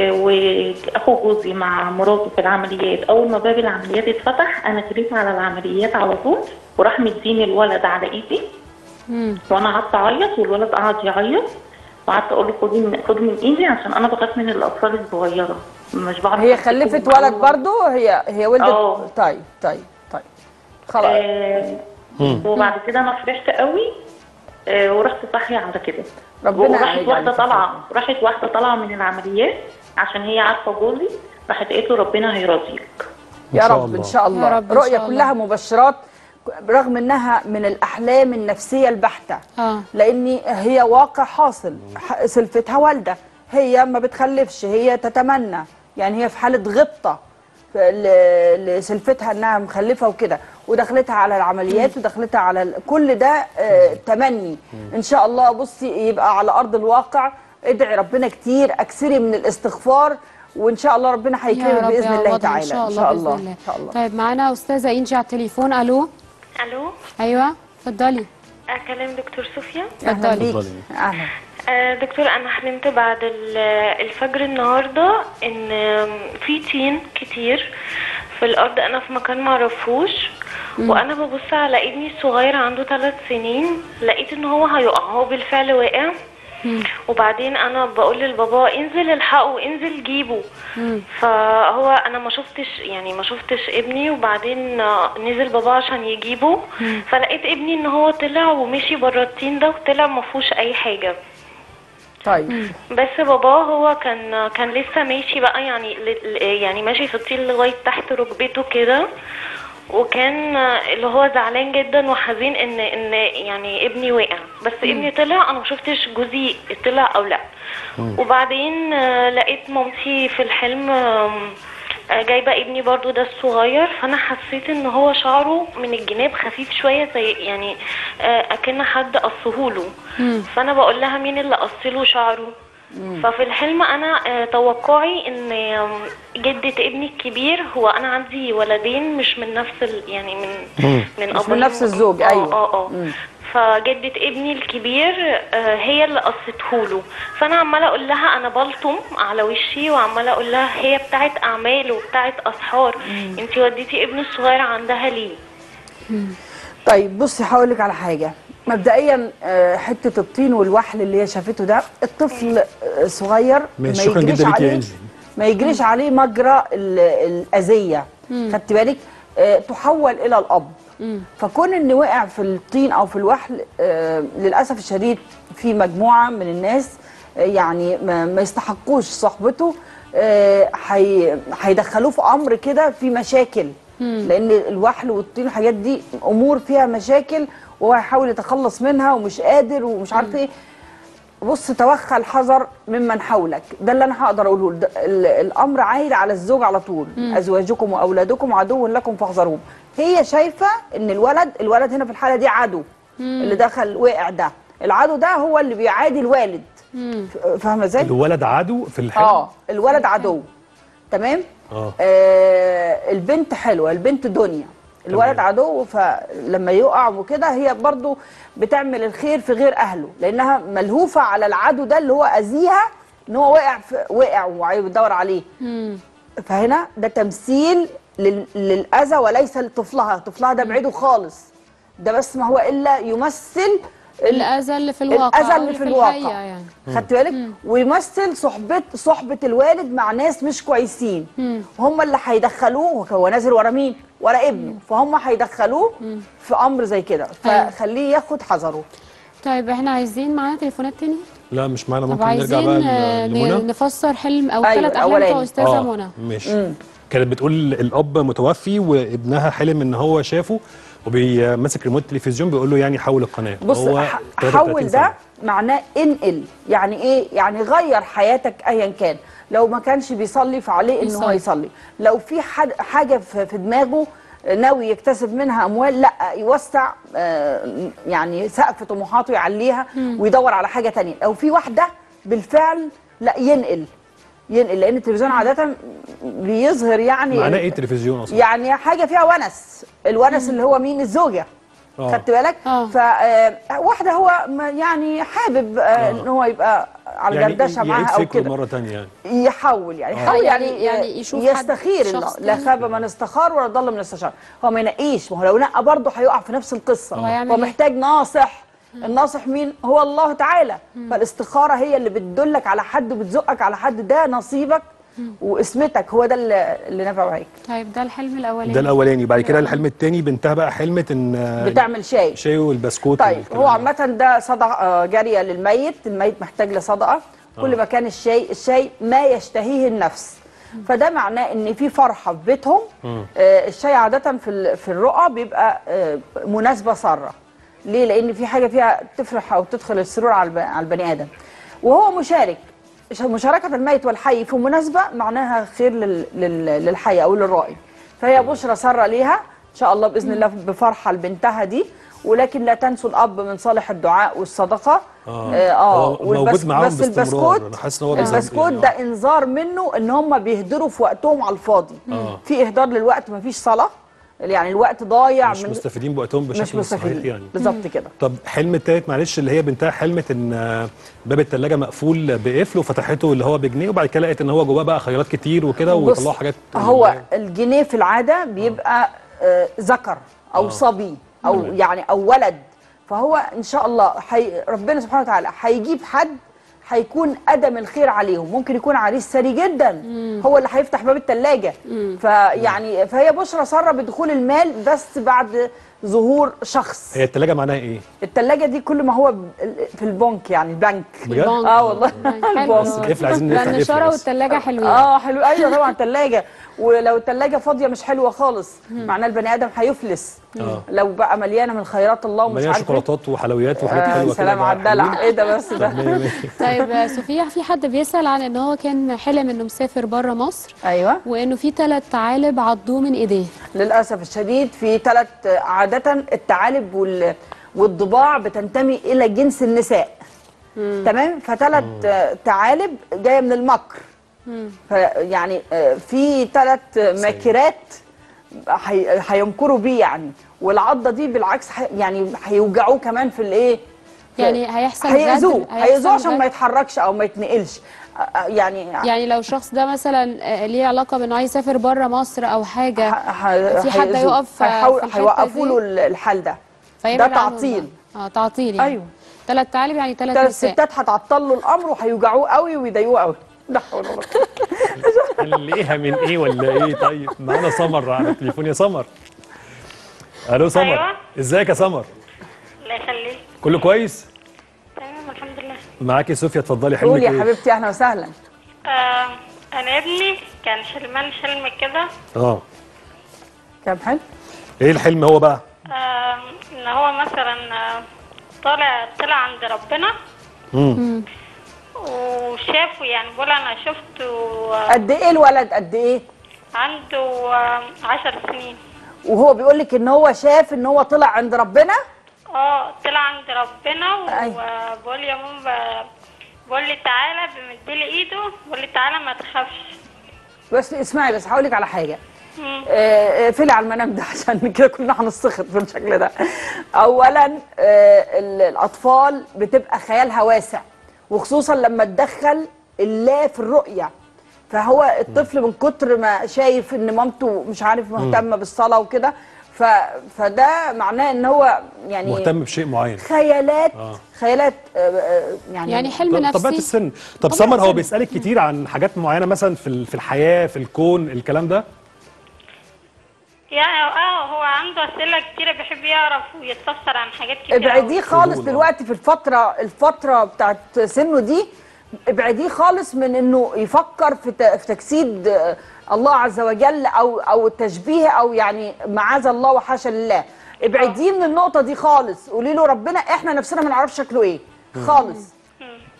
واخو جوزي مع مراته في العمليات اول ما باب العمليات اتفتح انا جريت على العمليات على طول وراح مديني الولد على ايدي مم. وانا قعدت اعيط والولد قعد يعيط وقعدت اقول له خدي من خدي من ايدي عشان انا بخاف من الاطفال الصغيره مش بعرف هي أمسكهم خلفت أو- ولد برضو هي هي ولدت آه. طيب طيب طيب خلاص آه وبعد كده انا فرحت قوي آه ورحت صاحيه على كده ربنا وراحت يعيد واحده عليك. طالعه راحت واحده طالعه من العمليات عشان هي عارفه جوزي راحت قالت له ربنا هيرضيك يا إن شاء رب الله. ان شاء الله يا رب إن رؤيه شاء الله. كلها مبشرات رغم انها من الاحلام النفسيه البحته اه لان هي واقع حاصل ح- سلفتها والده هي ما بتخلفش هي تتمنى يعني هي في حاله غبطه ف- ل- لسلفتها انها مخلفه وكده ودخلتها على العمليات ودخلتها على ال- كل ده آه، تمني ان شاء الله بصي يبقى على ارض الواقع ادعي ربنا كتير اكثري من الاستغفار وان شاء الله ربنا يا هيكرمك رب باذن الله يعوضها تعالى ان شاء الله باذن الله ان شاء الله طيب معانا استاذه انجي على التليفون الو الو ايوه اتفضلي اكلم دكتور صوفيا اهلا اتفضلي. بيك اهلا آه، دكتور انا حلمت بعد ال- الفجر النهارده ان في طين كتير في الارض انا في مكان معرفوش وانا ببص على ابني الصغير عنده ثلاث سنين لقيت ان هو هيقع هو بالفعل وقع وبعدين انا بقول للبابا انزل الحقه انزل جيبه فهو انا ما شفتش يعني ما شفتش ابني وبعدين آه، نزل بابا عشان يجيبه فلقيت ابني ان هو طلع ومشي بره الطين ده وطلع ما فيهوش اي حاجه طيب بس بابا هو كان كان لسه ماشي بقى يعني ل- ل- يعني ماشي في الطين لغايه تحت ركبته كده وكان اللي هو زعلان جدا وحزين ان ان يعني ابني وقع بس ابني طلع انا ما شفتش جوزي طلع او لا وبعدين آه، لقيت مامتي في الحلم آم، آه، جايبه ابني برضو ده الصغير فانا حسيت ان هو شعره من الجناب خفيف شويه زي يعني آه، اكن حد قصهوله فانا بقول لها مين اللي قصله شعره ففي الحلم انا آه، توقعي ان آم، جدة ابني الكبير هو انا عندي ولدين مش من نفس ال يعني من من مش من أبوين. نفس الزوج، آه، أيوة. اه اه فجدة ابني الكبير آه، هي اللي قصته فانا عماله اقول لها انا بلطم على وشي وعماله اقول لها هي بتاعت اعمال وبتاعت اسحار انت وديتي ابني الصغير عندها ليه طيب بصي هقول لك على حاجه مبدئيا آه، حته الطين والوحل اللي هي شافته ده الطفل آه، صغير ماشي، شكراً يجريش جداً ليكي يا عليه إنجي. ما يجريش عليه مجرى ال- الاذيه خدت بالك آه، تحول الى الاب فكون ان وقع في الطين او في الوحل آه، للاسف الشديد في مجموعه من الناس آه، يعني ما ما يستحقوش صحبته آه، هي- هيدخلوه في امر كده في مشاكل لان الوحل والطين والحاجات دي امور فيها مشاكل وهو هيحاول يتخلص منها ومش قادر ومش عارف ايه بص توخى الحذر ممن حولك ده اللي انا هقدر اقوله ده ال- الامر عايد على الزوج على طول ازواجكم واولادكم عدو لكم فاحذروهم هي شايفه ان الولد الولد هنا في الحاله دي عدو اللي دخل وقع ده العدو ده هو اللي بيعادي الوالد ف- فاهمه ازاي الولد عدو في الحلم اه الولد عدو تمام اه آه البنت حلوه البنت دنيا الولد تمام. عدو فلما يقع وكده هي برضو بتعمل الخير في غير اهله لانها ملهوفه على العدو ده اللي هو اذيها ان هو وقع في وقع وبيدور عليه فهنا ده تمثيل لل- للاذى وليس لطفلها طفلها ده بعيده خالص ده بس ما هو الا يمثل ال- الاذى اللي في الواقع الاذى أو اللي في الحقيقة الواقع يعني خدت بالك ويمثل صحبه صحبه الوالد مع ناس مش كويسين هم اللي هيدخلوه هو نازل ورا مين ورا ابنه فهم هيدخلوه في امر زي كده أيوة. فخليه ياخد حذره طيب احنا عايزين معانا تليفونات تاني لا مش معانا طب ممكن نرجع عايزين بقى آه، لمنى ن- نفسر حلم او أيوة، ثلاث احلام الأولاني. بتوع استاذه منى ماشي كانت بتقول الاب متوفي وابنها حلم ان هو شافه وبيمسك ريموت التلفزيون بيقول له يعني حول القناه بص هو ح- 33 حول سنة. ده معناه انقل يعني ايه يعني غير حياتك ايا كان لو ما كانش بيصلي فعليه ان هو يصلي. يصلي لو في حد حاجه في في دماغه ناوي يكتسب منها اموال لا يوسع آه، يعني سقف طموحاته يعليها ويدور على حاجه تانية لو في واحده بالفعل لا ينقل ينقل لان التلفزيون عاده بيظهر يعني معناه ايه التلفزيون اصلا؟ يعني حاجه فيها ونس الونس اللي هو مين الزوجه آه. خدت بالك آه. فواحده هو ما- يعني حابب آه، ان هو يبقى على يعني جردشه يعيد معاها او فكره كده مره ثانيه يعني يحاول يعني آه. يحاول يعني, يعني- يعني يشوف حد- يستخير الله شخص لا تاني. خاب من استخار ولا ضل من استشار هو ما ينقيش ما هو لو نقى برضه هيقع في نفس القصه هو هيعمل هو إيه؟ محتاج ناصح الناصح مين هو الله تعالى فالاستخاره هي اللي بتدلك على حد وبتزقك على حد ده نصيبك واسمتك هو ده اللي, اللي نافع معاك طيب ده الحلم الاولاني ده الاولاني بعد كده الحلم الثاني بنتها بقى حلمت ان بتعمل شاي شاي والبسكوت طيب والكلام هو ده. عامة ده صدقة جارية للميت الميت محتاج لصدقة كل ما كان الشيء الشيء ما يشتهيه النفس فده معناه ان في فرحة في بيتهم آه الشيء عادة في ال- في الرؤى بيبقى آه مناسبة سارة ليه لان في حاجة فيها تفرح او تدخل السرور على الب- على البني ادم وهو مشارك ش- مشاركة الميت والحي في مناسبة معناها خير لل- لل- للحي او للرائي فهي بشرى سارة ليها ان شاء الله باذن الله بفرحة لبنتها دي ولكن لا تنسوا الاب من صالح الدعاء والصدقه آه. اه, هو والبس- موجود معاهم بس باستمرار. البسكوت أنا حاسس إن هو بيظهر البسكوت يعني. ده انذار منه ان هم بيهدروا في وقتهم على الفاضي آه. في اهدار للوقت مفيش صلاه يعني الوقت ضايع مش من مستفيدين بوقتهم مش بشكل صحيح مستفيدين يعني بالظبط كده طب حلم التالت معلش اللي هي بنتها حلمت ان آه، باب الثلاجه مقفول بقفل وفتحته اللي هو بجنيه وبعد كده لقيت ان هو جواه بقى خيارات كتير وكده بص، ويطلعوا حاجات هو الجنيه في العاده بيبقى آه، ذكر او آه. صبي او تمام. يعني او ولد فهو ان شاء الله حي ربنا سبحانه وتعالى هيجيب حد هيكون ادم الخير عليهم ممكن يكون عريس ثري جدا هو اللي هيفتح باب الثلاجه فيعني فهي بشرى ساره بدخول المال بس بعد ظهور شخص هي الثلاجه معناها ايه؟ الثلاجه دي كل ما هو ب- في البنك يعني البنك بجد؟ البنك. اه والله حلو. بس القفل عايزين نفتح لان القفل الشاره بس. والثلاجه حلوين اه حلو ايوه طبعا ثلاجه ولو الثلاجه فاضيه مش حلوه خالص معناه البني ادم هيفلس آه. لو بقى مليانه من خيرات الله ومش مليانه عارف إيه. شوكولاتات وحلويات وحاجات آه حلوه كده سلام بقى على الدلع حلوين. ايه ده بس طب ده مية مية. طيب آه، صوفيا في حد بيسال عن ان هو كان حلم انه مسافر بره مصر ايوه وانه في ثلاث ثعالب عضوه من ايديه للاسف الشديد في ثلاث عاده الثعالب وال والضباع بتنتمي الى جنس النساء تمام فثلاث ثعالب جايه من المكر فيعني آه، في ثلاث ماكرات هي- هيمكروا بيه يعني والعضه دي بالعكس ح- يعني هيوجعوه كمان في الايه في- يعني هيحصل هيأذوه غدر- هيحصل هيأذوه عشان غدر. ما يتحركش او ما يتنقلش آه، آه، يعني يعني لو الشخص ده مثلا آه، ليه علاقه بانه عايز يسافر بره مصر او حاجه ه- في حد هيأذوه. هيقف آه، هيحاول- في الحتة هيوقفوا له دي؟ الحال ده فيبعد ده عنهم تعطيل بقى. اه تعطيل يعني أيوه. ثلاث ثعالب يعني ثلاث ثلاث نساء ستات هتعطل له الامر وهيوجعوه قوي ويضايقوه قوي لا حول ولا قوه نلاقيها من ايه ولا ايه طيب معانا سمر على التليفون يا سمر الو سمر أيوة. ازيك يا سمر الله يخليك كله كويس تمام الحمد لله معاكي صوفيا اتفضلي حلمك قولي يا ايه حبيبتي اهلا وسهلا آه انا ابني كان حلمان حلم كده اه كام حلو ايه الحلم هو بقى آه ان هو مثلا آه، طالع طلع عند ربنا امم وشافه يعني بقول انا شفته آه، قد ايه الولد قد ايه عنده آه، عشر سنين وهو بيقول لك ان هو شاف ان هو طلع عند ربنا اه طلع عند ربنا أيوة. وبقول يا ماما بقول لي تعالى بمديلي ايده بقول لي تعالى ما تخافش بس اسمعي بس هقول لك على حاجه مم. آه، اقفلي على المنام ده عشان كده كلنا هنسخط بالشكل ده اولا آه، ال- الاطفال بتبقى خيالها واسع وخصوصا لما تدخل الله في الرؤيه فهو الطفل من كتر ما شايف ان مامته مش عارف مهتمه بالصلاه وكده ف... فده معناه ان هو يعني مهتم بشيء معين خيالات آه. خيالات آه، آه، يعني يعني حلم طب- طبيعه نفسي السن طب طبيعة سمر هو السن. بيسالك كتير عن حاجات معينه مثلا في ال- في الحياه في الكون الكلام ده يعني اه هو عنده اسئله كتيره بيحب يعرف ويستفسر عن حاجات كتير ابعديه خالص فضول، آه. دلوقتي في الفترة الفترة بتاعت سنه دي ابعديه خالص من انه يفكر في ت- في تجسيد آه، الله عز وجل او او التشبيه او يعني معاذ الله وحاشا لله ابعديه من النقطة دي خالص قولي له ربنا احنا نفسنا ما نعرفش شكله ايه خالص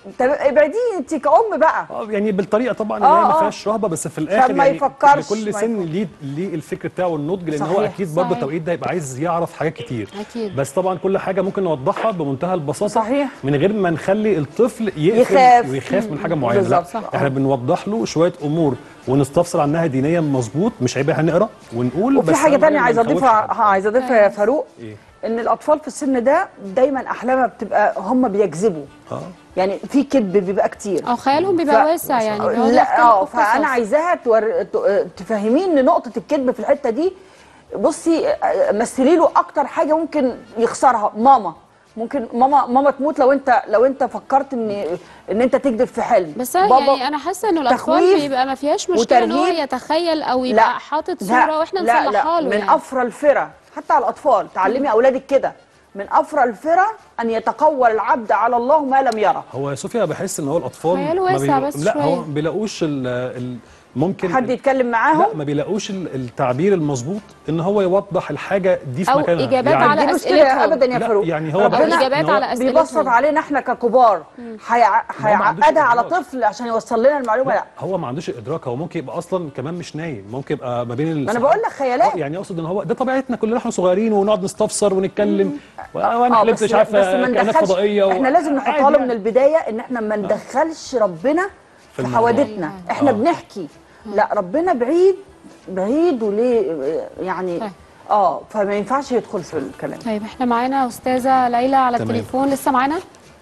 طب ابعديه انت كأم بقى اه يعني بالطريقه طبعا آه، اللي هي ما آه. فيهاش رهبه بس في الاخر عشان ما يعني يفكرش، كل ما سن ليه ليه الفكر بتاعه والنضج لان هو صحيح، اكيد برضه صحيح. التوقيت ده هيبقى عايز يعرف حاجات كتير أكيد. بس طبعا كل حاجه ممكن نوضحها بمنتهى البساطه صحيح. من غير ما نخلي الطفل يقفل يخاف. ويخاف من حاجه معينه لا بالظبط. صح. احنا بنوضح له شويه امور ونستفسر عنها دينيا مظبوط مش عيب هنقرا ونقول وفي بس حاجه أهم تانية ما عايزه نخوفش اضيفها حد. ها، عايزه اضيفها يا فاروق إيه؟ ان الاطفال في السن ده دايما احلامها بتبقى هم بيكذبوا اه يعني في كذب بيبقى كتير او خيالهم بيبقى واسع يعني بيقعدوا لا يختلقوا اه قصص. فانا عايزاها تور... ت- تفهميه ان نقطه الكذب في الحته دي بصي آه، مثلي له اكتر حاجه ممكن يخسرها ماما ممكن ماما ماما تموت لو انت لو انت فكرت ان ان انت تكذب في حلم بس يعني انا حاسه انه الاطفال تخويف بيبقى ما فيهاش مشكله ان هو وترهيب. يتخيل او يبقى حاطط صوره واحنا لا نصلحها لا له من يعني. افرى الفرى حتى على الاطفال تعلمي اولادك كده من افرى الفرى ان يتقول العبد على الله ما لم يره هو يا صوفيا بحس ان هو الاطفال خياله ما واسع بي- بس لا هو شوية. ما بيلاقوش ال ال ممكن حد يتكلم معاهم لا ما بيلاقوش ال- التعبير المظبوط ان هو يوضح الحاجه دي في أو مكانها إجابات يعني على دي مشكله أسئلتهم. ابدا يا لا، فاروق يعني هو ربنا بحس إن إجابات هو على أسئلتهم. بيبسط علينا احنا ككبار هيع... ما هو ما عندوش هيعقدها على إدراك. طفل عشان يوصل لنا المعلومه لا هو ما عندوش ادراك هو ممكن يبقى اصلا كمان مش نايم ممكن يبقى ما بين ما انا بقول لك خيالات يعني اقصد ان هو ده طبيعتنا كلنا احنا صغيرين ونقعد نستفسر ونتكلم وانا آه، حلمت بس- مش عارفه بس ما كائنات ندخلش- فضائيه و... احنا لازم عادي نحطها له من يعني. البدايه ان احنا ما ندخلش ربنا في الموضوع. حوادثنا احنا آه. بنحكي لا ربنا بعيد بعيد وليه يعني طيب. اه فما ينفعش يدخل في الكلام طيب احنا معانا استاذه ليلى على تمام. التليفون لسه معانا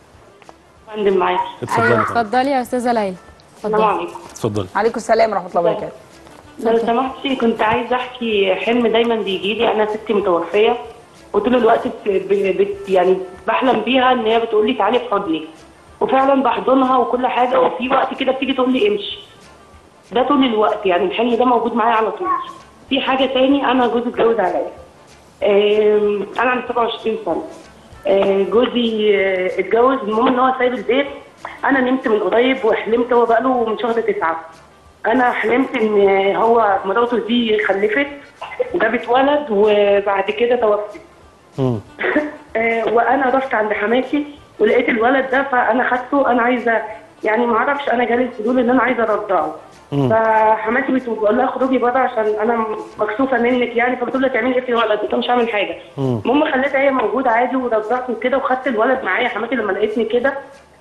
فندم معاكي اتفضلي ايوه طبعا. اتفضلي يا استاذه ليلى السلام اتفضلي عليكم اتفضلي عليكم السلام ورحمه الله وبركاته لو سمحتي كنت عايزه احكي حلم دايما بيجي لي انا ستي متوفيه وطول الوقت بت ب- بت يعني بحلم بيها ان هي بتقول لي تعالي في حضني وفعلا بحضنها وكل حاجه وفي وقت كده بتيجي تقول لي امشي ده طول الوقت يعني الحلم ده موجود معايا على طول في حاجه تاني انا جوزي اتجوز عليا آم، انا عندي 27 سنه آه، جوزي آه، اتجوز المهم ان هو سايب البيت انا نمت من قريب وحلمت هو بقاله من شهر تسعه انا حلمت ان هو مراته دي خلفت وجابت ولد وبعد كده توفت مم. آه، وانا رحت عند حماتي ولقيت الولد ده فانا خدته انا عايزه يعني ما اعرفش انا جالي الفضول ان انا عايزه ارضعه فحماتي بتقول لها اخرجي بره عشان انا مكسوفه منك يعني فبتقول لها تعملي ايه في الولد قلت لها مش هعمل حاجه المهم خليتها هي موجوده عادي ورضعته وكده وخدت الولد معايا حماتي لما لقيتني كده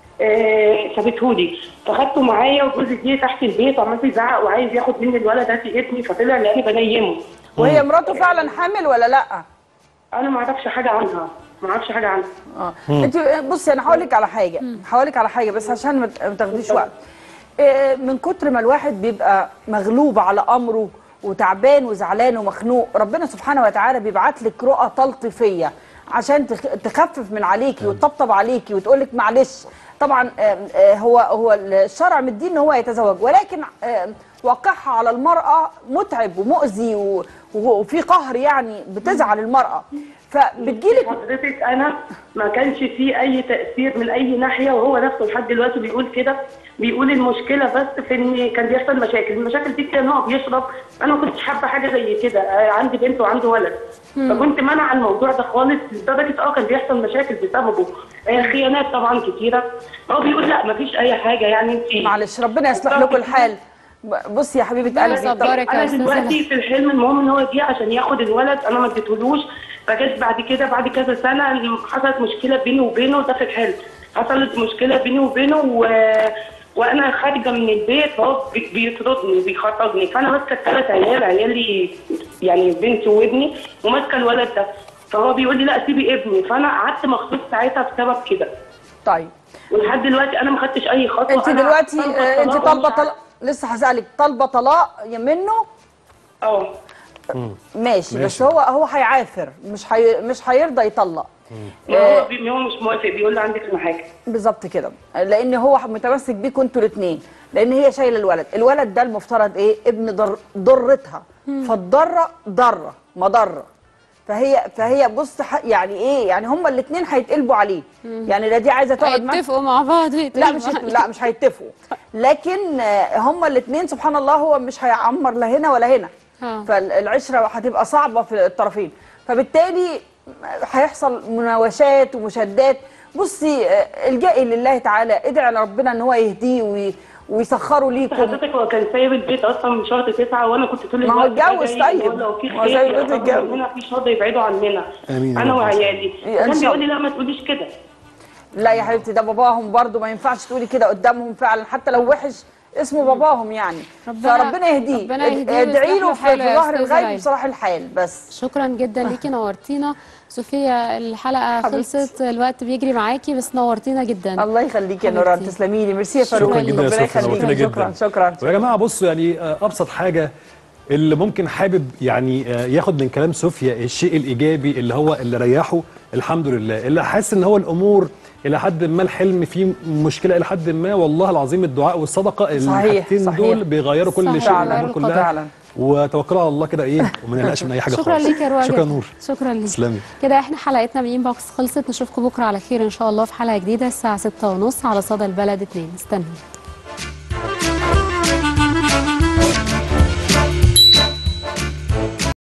آه، سابتهولي فخدته معايا وجوزي جه تحت البيت وعمال يزعق وعايز ياخد مني الولد هاتي ابني فطلع لاني بنيمه وهي مراته فعلا حامل ولا لا انا ما اعرفش حاجه عنها ما اعرفش حاجه عنها اه انت بصي انا هقول لك على حاجه هقول لك على حاجه بس عشان ما ت- ما تاخديش وقت إيه، من كتر ما الواحد بيبقى مغلوب على امره وتعبان وزعلان ومخنوق ربنا سبحانه وتعالى بيبعت لك رؤى تلطيفيه عشان تخ- تخفف من عليكي وتطبطب عليكي وتقول لك معلش طبعا آه، آه، هو هو الشرع مدين ان هو يتزوج ولكن آه، واقعها على المراه متعب ومؤذي و- و- وفي قهر يعني بتزعل المراه فبتجيلك حضرتك انا ما كانش فيه اي تاثير من اي ناحيه وهو نفسه لحد دلوقتي بيقول كده بيقول المشكله بس في ان كان بيحصل مشاكل المشاكل دي كان هو بيشرب انا ما كنتش حابه حاجه زي كده آه، عندي بنت وعنده ولد فكنت منع الموضوع ده خالص لدرجه اه كان بيحصل مشاكل بسببه آه، خيانات طبعا كتيره هو بيقول لا ما فيش اي حاجه يعني انت معلش ربنا يصلح لكم الحال ب- بصي يا حبيبه قلبي طب- يصبرك يا انا استاذه دلوقتي في الحلم المهم ان هو جه عشان ياخد الولد انا ما اديتهولوش فجت بعد كده بعد كذا سنه حصلت مشكله بيني وبينه ده في الحلم حصلت مشكله بيني وبينه و... وانا خارجه من البيت فهو بي- بيطردني بيخرجني فانا ماسكه الثلاث عيال عيالي يعني بنتي وابني وماسكه الولد ده فهو بيقول لي لا سيبي ابني فانا قعدت مخصوص ساعتها بسبب كده طيب ولحد دلوقتي انا ما خدتش اي خطوه انت أنا دلوقتي طالبة آه، انت طلاق طالبه ومش طلاق لسه هسالك طالبه طلاق منه اه ماشي, ماشي. بس هو هو هيعافر مش هي مش هيرضى يطلق ما هو بي- هو مش موافق بيقول لي عندك انا حاجه بالظبط كده لان هو متمسك بيكوا انتوا الاثنين لان هي شايله الولد الولد ده المفترض ايه ابن ضر ضرتها فالضره ضره مضره فهي فهي بص ح- يعني ايه يعني هما الاثنين هيتقلبوا عليه يعني لا دي عايزه تقعد معاه هيتفقوا مع بعض لا مش هت... لا مش هيتفقوا لكن آه، هما الاثنين سبحان الله هو مش هيعمر لا هنا ولا هنا آه. فالعشره هتبقى صعبه في الطرفين فبالتالي هيحصل مناوشات ومشادات بصي آه، الجئي لله تعالى ادعي لربنا ان هو يهديه وي- ويسخره ليكم حضرتك هو كان سايب البيت اصلا من شهر تسعة وانا كنت طول ما هو الوقت اتجوز جاي طيب. بقول لو في ما هو سايب خير البيت يقربوا اتجوز. مننا في شر يبعدوا عننا آمين يا انا رب. وعيالي إن كان شاء بيقول لي الله. لا ما تقوليش كده لا يا حبيبتي ده باباهم برضو ما ينفعش تقولي كده قدامهم فعلا حتى لو وحش اسمه باباهم يعني ربنا- فربنا يهديه ربنا يهديه ادعي له ويصلح له في حاله يا ظهر أستاذة الغيب ليلى. بصلاح الحال بس شكرا جدا ليكي نورتينا صوفيا الحلقه حبيبتي. خلصت الوقت بيجري معاكي بس نورتينا جدا الله يخليكي يا حبيبتي. نوران تسلمي لي ميرسي يا فاروق شكرا جدا يا ربنا صوفيا نورتينا يخليكي جدا شكرا شكرا ويا جماعه بصوا يعني آه، ابسط حاجه اللي ممكن حابب يعني آه، ياخد من كلام صوفيا الشيء الايجابي اللي هو اللي ريحه الحمد لله اللي حاسس ان هو الامور الى حد ما الحلم فيه مشكله الى حد ما والله العظيم الدعاء والصدقه صحيح، الحاجتين صحيح. دول بيغيروا كل صحيح. شيء فعلا. الامور كلها فعلا. وتوكلوا على الله كده ايه وما نقلقش من اي حاجه شكرا خالص ليك يا روى شكرا جدا. نور شكرا ليك تسلمي كده احنا حلقتنا من انبوكس خلصت نشوفكم بكره على خير ان شاء الله في حلقه جديده الساعه 6:30 على صدى البلد 2 استنوا